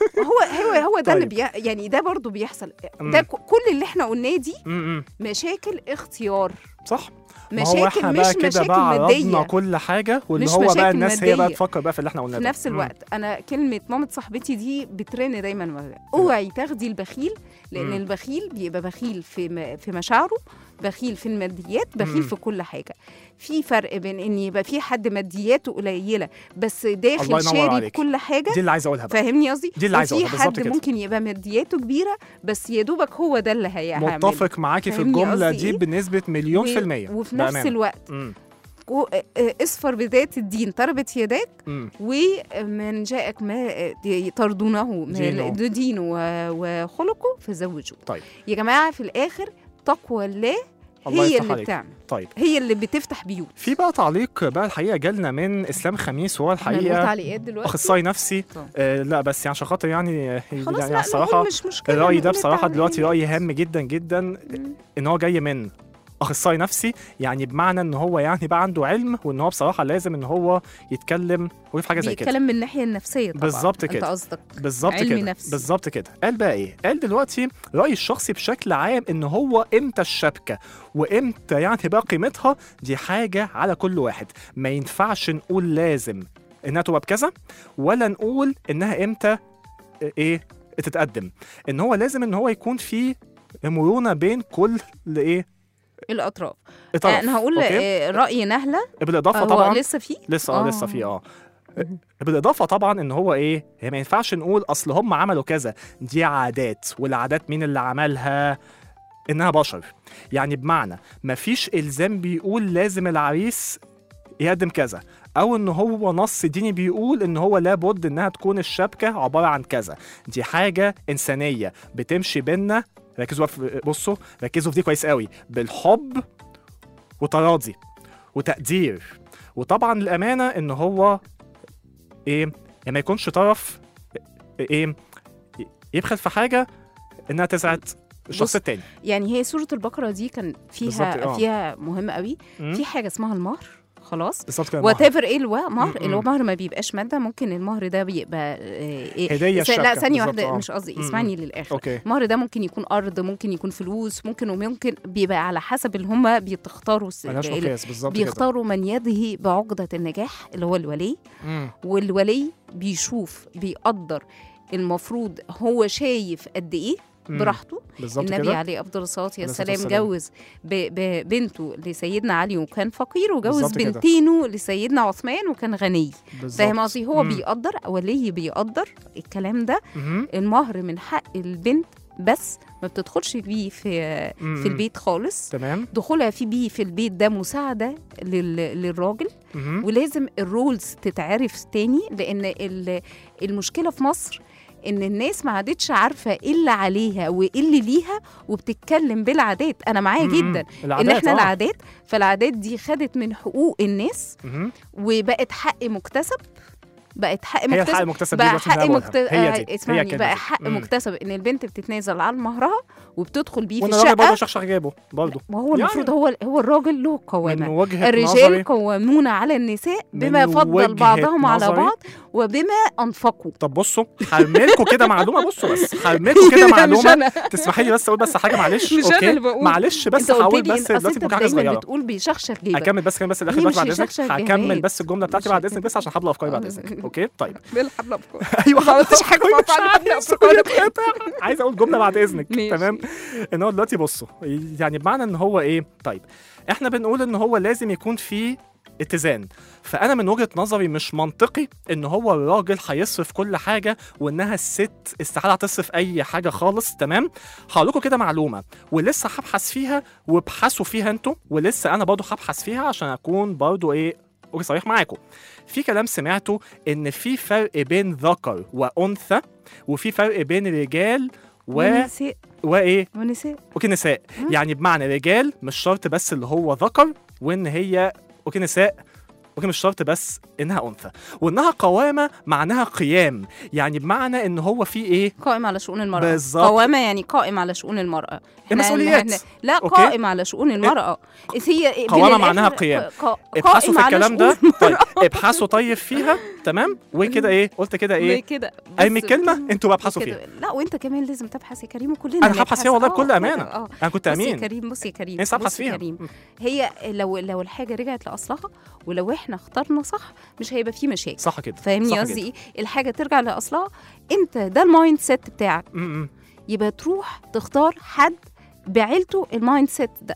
S3: هو هو هو ده اللي
S2: طيب.
S3: بي يعني ده برضو بيحصل
S2: مم.
S3: ده ك- كل اللي احنا قلناه دي
S2: مم.
S3: مشاكل اختيار
S2: صح ما هو
S3: مشاكل
S2: احنا
S3: مش
S2: بقى كده
S3: مشاكل
S2: بقى عرضنا
S3: ماديه
S2: كل حاجه واللي
S3: مش
S2: هو بقى
S3: مشاكل
S2: الناس هي بقى
S3: مادية.
S2: تفكر بقى في اللي احنا قلناه
S3: في
S2: ده.
S3: نفس
S2: مم.
S3: الوقت انا كلمه مامة صاحبتي دي بترن دايما معايا. اوعي تاخدي البخيل لان
S2: مم.
S3: البخيل بيبقى بخيل في م- في مشاعره بخيل في الماديات بخيل
S2: مم.
S3: في كل حاجه في فرق بين ان يبقى في حد مادياته قليله بس داخل
S2: الله ينور
S3: شاري
S2: عليك.
S3: بكل حاجه
S2: دي اللي عايز اقولها بقى
S3: فاهمني قصدي
S2: دي اللي عايز
S3: وفي
S2: أقولها بالظبط
S3: حد
S2: كده.
S3: ممكن يبقى مادياته كبيره بس يا دوبك هو ده اللي هيعمل
S2: متفق معاكي في
S3: فاهمني
S2: الجمله
S3: قصدي
S2: دي
S3: إيه؟
S2: بنسبه مليون
S3: و-
S2: في الميه
S3: وفي نفس
S2: بأمانة.
S3: الوقت
S2: مم.
S3: كو- آه، آه، اصفر بذات الدين تربت يداك
S2: مم.
S3: ومن جاءك ما ترضونه من
S2: دينه.
S3: دينه و- وخلقه فزوجوه
S2: طيب
S3: يا جماعه في الاخر تقوى الله
S2: الله
S3: هي
S2: يفتح
S3: اللي
S2: عليك.
S3: بتعمل
S2: طيب
S3: هي اللي بتفتح بيوت
S2: في بقى تعليق بقى الحقيقه جالنا من اسلام خميس وهو
S3: احنا نقول
S2: الحقيقه
S3: تعليقات دلوقتي
S2: اخصائي نفسي
S3: طب.
S2: آه لا بس يعني عشان خاطر يعني آه،
S3: خلاص
S2: يعني
S3: لا
S2: الصراحه
S3: نقول مش مشكله
S2: الراي ده
S3: نقول
S2: بصراحه
S3: التعليق.
S2: دلوقتي راي هام جدا جدا ان هو جاي من اخصائي نفسي يعني بمعنى ان هو يعني بقى عنده علم وان هو بصراحه لازم ان هو يتكلم وفي حاجه زي كده
S3: بيتكلم من الناحيه النفسيه طبعا
S2: بالظبط
S3: انت
S2: كده.
S3: قصدك
S2: بالظبط
S3: علمي
S2: كده
S3: نفسي.
S2: بالظبط كده قال بقى ايه قال دلوقتي رايي الشخصي بشكل عام ان هو امتى الشبكه وامتى يعني بقى قيمتها دي حاجه على كل واحد ما ينفعش نقول لازم انها تبقى بكذا ولا نقول انها امتى ايه تتقدم ان هو لازم ان هو يكون في مرونه بين كل ايه
S3: الاطراف
S2: طرف.
S3: انا هقول
S2: أوكي؟
S3: آه، راي نهله
S2: بالاضافه
S3: هو
S2: طبعا
S3: لسه فيه
S2: لسه اه لسه في اه بالاضافه طبعا ان هو ايه هي ما ينفعش نقول اصل هم عملوا كذا دي عادات والعادات مين اللي عملها انها بشر يعني بمعنى ما فيش الزام بيقول لازم العريس يقدم كذا او ان هو نص ديني بيقول ان هو لابد انها تكون الشبكه عباره عن كذا دي حاجه انسانيه بتمشي بينا ركزوا بقى في بصوا ركزوا في دي كويس قوي بالحب وتراضي وتقدير وطبعا الامانه ان هو ايه يعني ما يكونش طرف ايه يبخل في حاجه انها تسعد الشخص
S3: بص،
S2: التاني
S3: يعني هي سوره البقره دي كان
S2: بالظبط،
S3: فيها
S2: آه.
S3: فيها مهم قوي
S2: مم.
S3: في حاجه اسمها المهر خلاص
S2: بالظبط كده،
S3: وات
S2: المهر.
S3: ايفر ايه الوا- مهر
S2: مم، مم.
S3: المهر ما بيبقاش ماده ممكن المهر ده بيبقى آه، إيه
S2: هدية
S3: س- لا
S2: الشبكة،
S3: ثانيه
S2: بالظبط،
S3: واحده
S2: آه.
S3: مش قصدي
S2: مم،
S3: اسمعني
S2: مم.
S3: للاخر
S2: أوكي.
S3: المهر ده ممكن يكون ارض ممكن يكون فلوس ممكن وممكن بيبقى على حسب اللي هم بيختاروا س-
S2: ملهاش
S3: ال-
S2: مقياس، بالظبط كده.
S3: بيختاروا من يده بعقده النجاح اللي هو الولي
S2: مم.
S3: والولي بيشوف بيقدر المفروض هو شايف قد ايه
S2: مم.
S3: براحته
S2: بالظبط
S3: النبي
S2: كده.
S3: عليه افضل الصلاه
S2: عليه الصلاة
S3: والسلام
S2: والسلام.
S3: جوز ب- ببنته لسيدنا علي وكان فقير وجوز
S2: بالظبط كده.
S3: بنتينه لسيدنا عثمان وكان غني
S2: بالظبط.
S3: فاهم قصدي هو
S2: مم.
S3: بيقدر ولي بيقدر الكلام ده
S2: مهم.
S3: المهر من حق البنت بس ما بتدخلش بيه في
S2: مم.
S3: في البيت خالص
S2: تمام
S3: دخولها في بيه في البيت ده مساعده لل... للراجل
S2: مهم.
S3: ولازم الرولز تتعرف تاني لان ال- المشكله في مصر ان الناس ما عادتش عارفه ايه اللي عليها وايه اللي ليها وبتتكلم بالعادات انا معايا
S2: مم.
S3: جدا ان
S2: العادات،
S3: احنا
S2: آه.
S3: العادات فالعادات دي خدت من حقوق الناس
S2: مهم.
S3: وبقت حق مكتسب بقت حق
S2: هي
S3: مكتسب
S2: الحق المكتسب دي
S3: بقى
S2: دلوقتي اللي
S3: حق
S2: أنا بقولها.
S3: مكتسب
S2: هي دي. هي
S3: اسمعني
S2: الكلمة
S3: بقى
S2: دي.
S3: حق
S2: مم.
S3: مكتسب ان البنت بتتنازل عن مهرها وبتدخل بيه في
S2: وان الراجل برضه
S3: الشقه
S2: شخشخ جابه برضه
S3: ما هو المفروض هو هو الراجل له قوامه
S2: من وجهة
S3: الرجال
S2: نظري-
S3: قوامون على النساء بما
S2: من
S3: فضل
S2: وجهة
S3: بعضهم على
S2: نظري-
S3: بعض وبما انفقوا
S2: طب بصوا هرملكوا كده معلومه بصوا بس هرملكوا كده
S3: مش
S2: معلومه
S3: أنا.
S2: تسمحي لي بس اقول بس حاجه معلش
S3: مش
S2: اوكي
S3: انا اللي بقول
S2: معلش بس
S3: انت قلت
S2: هقول
S3: لي
S2: بس
S3: إن- أصل
S2: دلوقتي
S3: انت
S2: ممكن حاجه
S3: دايما
S2: صغيره
S3: بتقول بيشخشخ جيبك
S2: هكمل بس كمان بس الاخر
S3: هي
S2: بس
S3: مش
S2: بعد اذنك
S3: يشخشخ
S2: هكمل
S3: جيبات.
S2: بس الجمله بتاعتي بعد اذنك بس عشان حبل افكاري بعد اذنك اوكي طيب
S3: بالحبل افكار
S2: ايوه
S3: ما قلتش حاجه
S2: مش
S3: فوق على حبل
S2: عايز
S3: افكار
S2: عايز اقول جمله بعد اذنك
S3: ماشي.
S2: تمام ان هو دلوقتي بصوا يعني بمعنى ان هو ايه طيب احنا بنقول ان هو لازم يكون في اتزان فانا من وجهه نظري مش منطقي ان هو الراجل هيصرف كل حاجه وانها الست استحاله هتصرف اي حاجه خالص تمام هقول لكم كده معلومه ولسه هبحث فيها وابحثوا فيها انتوا ولسه انا برضه هبحث فيها عشان اكون برضه ايه أكون صريح معاكم في كلام سمعته ان في فرق بين ذكر وانثى وفي فرق بين رجال و
S3: ونساء
S2: وايه
S3: ونساء
S2: اوكي نساء يعني بمعنى رجال مش شرط بس اللي هو ذكر وان هي اوكي نساء اوكي مش شرط بس انها انثى وانها قوامه معناها قيام يعني بمعنى ان هو في ايه
S3: قائم على شؤون المرأة
S2: بالظبط.
S3: قوامة يعني قائم على شؤون المرأة إحنا-
S2: مسؤوليات.
S3: إحنا- لا
S2: أوكي.
S3: قائم على شؤون المرأة هي
S2: قوامه
S3: بالآخر
S2: معناها قيام
S3: ق- ق-
S2: ابحثوا في
S3: قائم على
S2: الكلام ده
S3: شؤون
S2: طيب ابحثوا طيب فيها تمام وكده ايه قلت كده ايه
S3: كده
S2: ارمي
S3: بس
S2: كلمه انتوا بقى ابحثوا
S3: كده.
S2: فيها
S3: لا وانت كمان لازم تبحث يا كريم وكلنا
S2: انا هبحث
S3: نبحث.
S2: فيها والله
S3: آه،
S2: بكل
S3: كده،
S2: امانه
S3: آه.
S2: انا كنت
S3: بص يا
S2: امين
S3: كريم بص يا كريم
S2: لسه ابحث
S3: بص يا
S2: فيها
S3: كريم
S2: م.
S3: هي لو لو الحاجه رجعت لاصلها ولو احنا اخترنا صح مش هيبقى في مشاكل
S2: صح كده
S3: فاهمني
S2: صح
S3: قصدي
S2: كده.
S3: ايه الحاجه ترجع لاصلها انت ده المايند سيت بتاعك
S2: م- م.
S3: يبقى تروح تختار حد بعيلته المايند سيت ده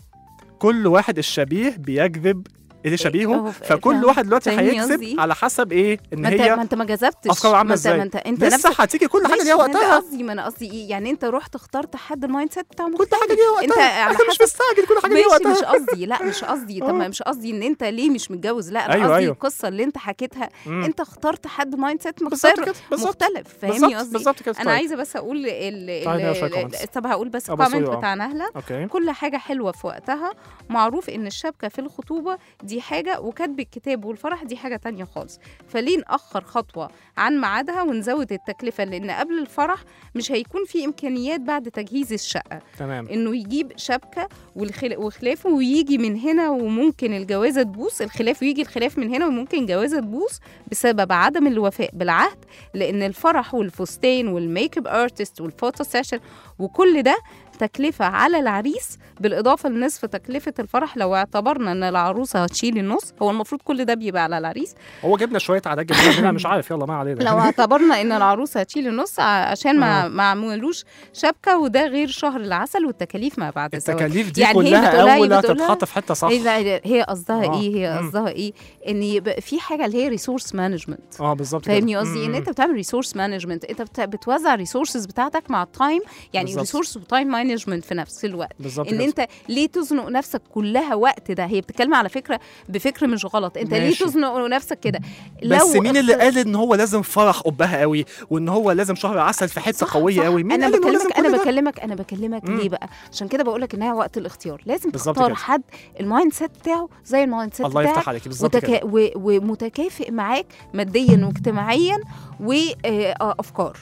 S2: كل واحد الشبيه بيجذب اللي شبيهه
S3: أهو،
S2: فكل
S3: فاهم-
S2: واحد دلوقتي
S3: فاهمني قصدي
S2: هيكسب
S3: إيه؟
S2: على حسب ايه ان
S3: ما انت
S2: هي
S3: ما انت ما جذبتش
S2: افكاره عامله
S3: ما انت
S2: ازاي
S3: ما انت انت
S2: لسه
S3: نفسك
S2: هتيجي كل حاجه
S3: ماشي،
S2: ليها
S3: ما انا
S2: وقتها
S3: قصدي ما انا قصدي ايه يعني انت رحت اخترت حد المايند سيت بتاعه كل
S2: حاجه ليها وقتها
S3: انت على
S2: انا مش
S3: حسب
S2: مستعجل كل حاجه ليها
S3: ماشي
S2: وقتها
S3: مش قصدي لا مش قصدي طب ما مش قصدي ان انت ليه مش متجوز لا انا
S2: أيوة،
S3: قصدي
S2: أيوة.
S3: القصه اللي انت حكيتها
S2: مم.
S3: انت اخترت حد مايند سيت
S2: بالظبط
S3: مختلف
S2: كده، بالظبط.
S3: مختلف فاهمني
S2: بالظبط،
S3: قصدي
S2: بالظبط كده،
S3: انا
S2: طيب.
S3: عايزه بس اقول ال
S2: طيب، يا شوية
S3: ال-
S2: comments.
S3: طب هقول بس
S2: أه، بصوا
S3: الكومنت
S2: اه.
S3: بتاع نهله
S2: اوكي
S3: كل حاجة حلوة في وقتها معروف إن الشبكة في الخطوبة دي حاجة وكتب الكتاب والفرح دي حاجة تانية خالص فليه نأخر خطوة عن ميعادها ونزود التكلفة لأن قبل الفرح مش هيكون في إمكانيات بعد تجهيز الشقة
S2: تمام
S3: إنه يجيب شبكة والخل... وخلافه ويجي من هنا وممكن الجوازة تبوظ الخلاف ويجي الخلاف من هنا وممكن الجوازة تبوظ بسبب عدم الوفاء بالعهد لأن الفرح والفستان والميك اب ارتست والفوتو سيشن وكل ده تكلفه على العريس بالاضافه لنصف تكلفه الفرح لو اعتبرنا ان العروسه هتشيل النص هو المفروض كل ده بيبقى على العريس
S2: هو جبنا شويه عادات جبنا منها مش عارف يلا ما علينا
S3: لو اعتبرنا ان العروسه هتشيل النص ع- عشان ما
S2: آه.
S3: ما عملوش شبكه وده غير شهر العسل والتكاليف ما بعد الزواج
S2: التكاليف دي
S3: يعني هي
S2: كلها
S3: بتقولها-
S2: اول
S3: هي بتقولها-
S2: هتتحط في حته صح
S3: هي لا، هي قصدها
S2: آه.
S3: ايه هي
S2: مم.
S3: قصدها ايه ان يبقى في حاجه اللي هي ريسورس مانجمنت
S2: اه بالظبط كده.
S3: فاهمني قصدي ان
S2: مم.
S3: انت بتعمل ريسورس مانجمنت انت بت- بتوزع الريسورسز بتاعتك مع التايم يعني
S2: بالظبط.
S3: ريسورس وتايم مانجمنت في نفس الوقت
S2: بالظبط
S3: ان
S2: كده.
S3: انت ليه تزنق نفسك كلها وقت ده هي بتتكلم على فكره بفكر مش غلط انت ليه
S2: ماشي.
S3: تزنق نفسك كده
S2: بس مين اللي
S3: اخت-
S2: قال ان هو لازم فرح قبها قوي وان هو لازم شهر عسل في حته قويه قوي مين
S3: انا
S2: قال إنه لازم
S3: بكلمك
S2: كل
S3: انا
S2: ده؟
S3: بكلمك انا بكلمك
S2: مم.
S3: ليه بقى عشان كده بقول لك ان هي وقت الاختيار لازم
S2: بالظبط
S3: تختار
S2: كده.
S3: حد المايند سيت بتاعه زي المايند سيت
S2: الله
S3: بتاعك
S2: يفتح عليكي، بالظبط كده.
S3: و... ومتكافئ معاك ماديا واجتماعيا وافكار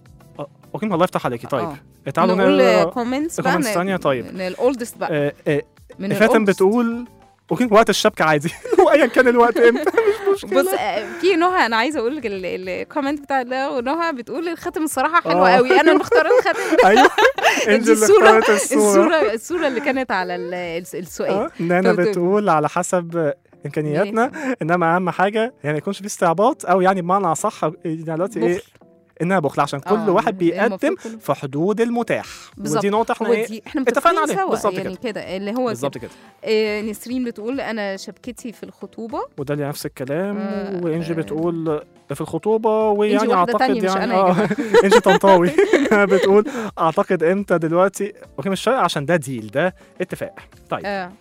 S2: اوكي الله يفتح عليكي طيب
S3: آه.
S2: تعالوا
S3: نقول
S2: نقرا
S3: كومنتس بقى
S2: comments ثانيه طيب
S3: من الاولدست بقى
S2: آه، آه،
S3: من
S2: فاتن
S3: الأولدست.
S2: بتقول اوكي وقت الشبكه عادي وايا كان الوقت امتى مش مشكله
S3: بص آه، في نهى انا عايزه اقول لك ال- الكومنت بتاع ده ونهى بتقول الخاتم الصراحه حلو
S2: آه.
S3: قوي انا مختاره الخاتم ده
S2: ايوه
S3: دي
S2: انجل اللي
S3: الصوره
S2: اختارت الصوره
S3: الصوره الصوره اللي كانت على ال- الس- السؤال
S2: اه نانا
S3: تقول-
S2: بتقول على حسب امكانياتنا انما اهم حاجه يعني ما يكونش في استعباط او يعني بمعنى اصح يعني دلوقتي ايه
S3: بخل.
S2: انها بخل عشان كل
S3: آه،
S2: واحد
S3: المفروض
S2: بيقدم
S3: كله-
S2: في حدود المتاح
S3: بالظبط
S2: ودي نقطه احنا
S3: هو
S2: ايه
S3: دي احنا
S2: اتفقنا
S3: متفقين
S2: عليها
S3: سوا
S2: بالظبط
S3: يعني
S2: كده
S3: كده اللي هو
S2: بالظبط
S3: كده
S2: كده
S3: آه نسرين بتقول انا شبكتي في الخطوبه
S2: وده اللي نفس الكلام
S3: آه،
S2: وانجي بتقول في الخطوبه ويعني
S3: واحدة
S2: اعتقد
S3: تانية مش
S2: يعني
S3: أنا يا
S2: اه
S3: جماعة.
S2: انجي طنطاوي بتقول اعتقد امتى دلوقتي اوكي مش شرط عشان ده ديل ده اتفاق طيب
S3: آه.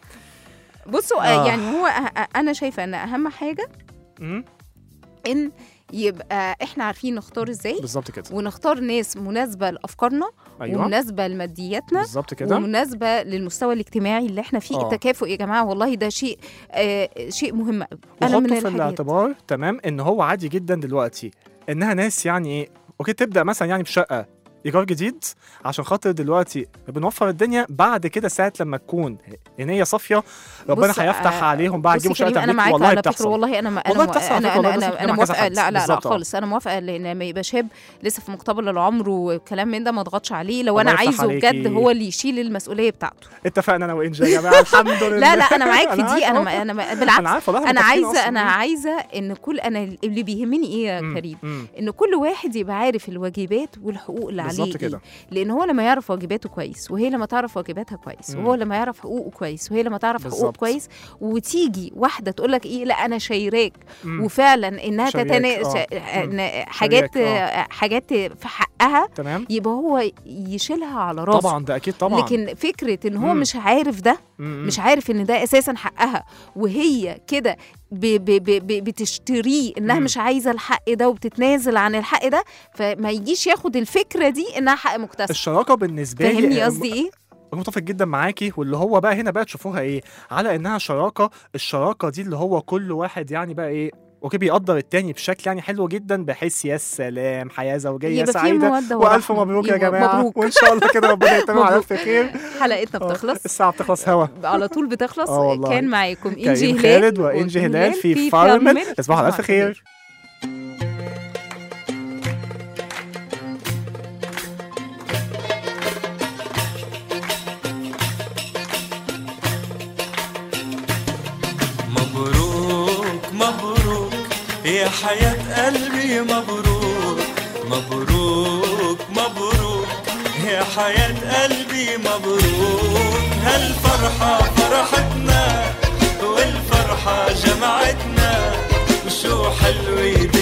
S3: بصوا
S2: آه.
S3: آه. يعني هو أه- انا شايفه ان اهم حاجه
S2: مم.
S3: ان يبقى احنا عارفين نختار ازاي
S2: بالظبط كده
S3: ونختار ناس مناسبه لافكارنا
S2: أيوة.
S3: ومناسبه لمادياتنا
S2: بالظبط كده.
S3: ومناسبه للمستوى الاجتماعي اللي احنا فيه
S2: آه.
S3: التكافؤ يا جماعه والله ده شيء آه شيء مهم قوي انا من
S2: وحطوا في
S3: الحاجات
S2: الاعتبار تمام ان هو عادي جدا دلوقتي انها ناس يعني ايه اوكي تبدا مثلا يعني بشقه ايجار جديد عشان خاطر دلوقتي بنوفر الدنيا بعد كده ساعه لما تكون نيه صافيه ربنا
S3: بص،
S2: هيفتح
S3: آه،
S2: عليهم بعد
S3: بص
S2: يجيبوا
S3: يا
S2: شقه
S3: كريم، انا
S2: تمليك
S3: معاك
S2: والله
S3: على
S2: بتحصل
S3: فكره والله انا ما
S2: والله
S3: انا
S2: بتحصل على
S3: انا
S2: فكرة، والله
S3: انا
S2: بس
S3: انا,
S2: بتبقى
S3: أنا
S2: مع كذا
S3: موافقه
S2: حد.
S3: لا لا لا
S2: بالظبط، آه.
S3: خالص انا موافقه لان لما يبقى شاب لسه في مقتبل العمر وكلام من ده ما اضغطش عليه لو
S2: الله
S3: انا
S2: يفتح
S3: عايزه
S2: عليكي.
S3: بجد هو اللي يشيل المسؤوليه بتاعته
S2: اتفقنا انا وانجي يا جماعه الحمد لله
S3: لا لا انا معاك في
S2: عارف
S3: دي انا
S2: أهو.
S3: ما انا ما بالعكس
S2: انا عارف والله
S3: انا
S2: متفقين
S3: عايزه
S2: أصلاً.
S3: انا عايزه ان كل انا اللي بيهمني ايه يا
S2: مم،
S3: كريم
S2: مم.
S3: ان كل واحد يبقى عارف الواجبات والحقوق اللي
S2: بالظبط
S3: عليه
S2: كده.
S3: إيه. لان هو لما يعرف واجباته كويس وهي لما تعرف واجباتها كويس
S2: مم.
S3: وهو لما يعرف حقوقه كويس وهي لما تعرف حقوقه
S2: بالظبط.
S3: كويس وتيجي واحده تقول لك ايه لا انا شايراك
S2: مم.
S3: وفعلا انها
S2: شرياك،
S3: تتنا...
S2: آه.
S3: ش...
S2: مم.
S3: إن حاجات
S2: شرياك، آه.
S3: حاجات في حقها
S2: تمام
S3: يبقى هو يشيلها على راسه
S2: طبعا ده اكيد طبعا
S3: لكن فكره ان هو
S2: مم.
S3: مش عارف ده
S2: مم.
S3: مش عارف ان ده اساسا حقها وهي كده ب ب ب ب بتشتريه انها
S2: مم.
S3: مش عايزه الحق ده وبتتنازل عن الحق ده فما يجيش ياخد الفكره دي انها حق مكتسب
S2: الشراكه بالنسبه لي
S3: فاهمني
S2: آه،
S3: قصدي ايه
S2: أنا متفق جدا معاكي واللي هو بقى هنا بقى تشوفوها ايه على انها شراكه الشراكه دي اللي هو كل واحد يعني بقى ايه اوكي بيقدر التاني بشكل يعني حلو جدا بحيث يا سلام حياه زوجيه
S3: يبقى في
S2: سعيده
S3: مودة
S2: والف
S3: ورحمة.
S2: مبروك يا
S3: يبقى
S2: جماعه
S3: مبروك.
S2: وان شاء الله كده ربنا يتمم على الف خير
S3: حلقتنا
S2: آه،
S3: بتخلص
S2: الساعه بتخلص هوا
S3: على طول بتخلص
S2: آه والله.
S3: كان معاكم انجي
S2: كريم
S3: هلال
S2: خالد وانجي هلال في فارمل تصبحوا على الف خير
S5: مبروك مبروك يا حياة قلبي مبروك مبروك مبروك يا حياة قلبي مبروك هالفرحة فرحتنا والفرحة جمعتنا وشو حلوة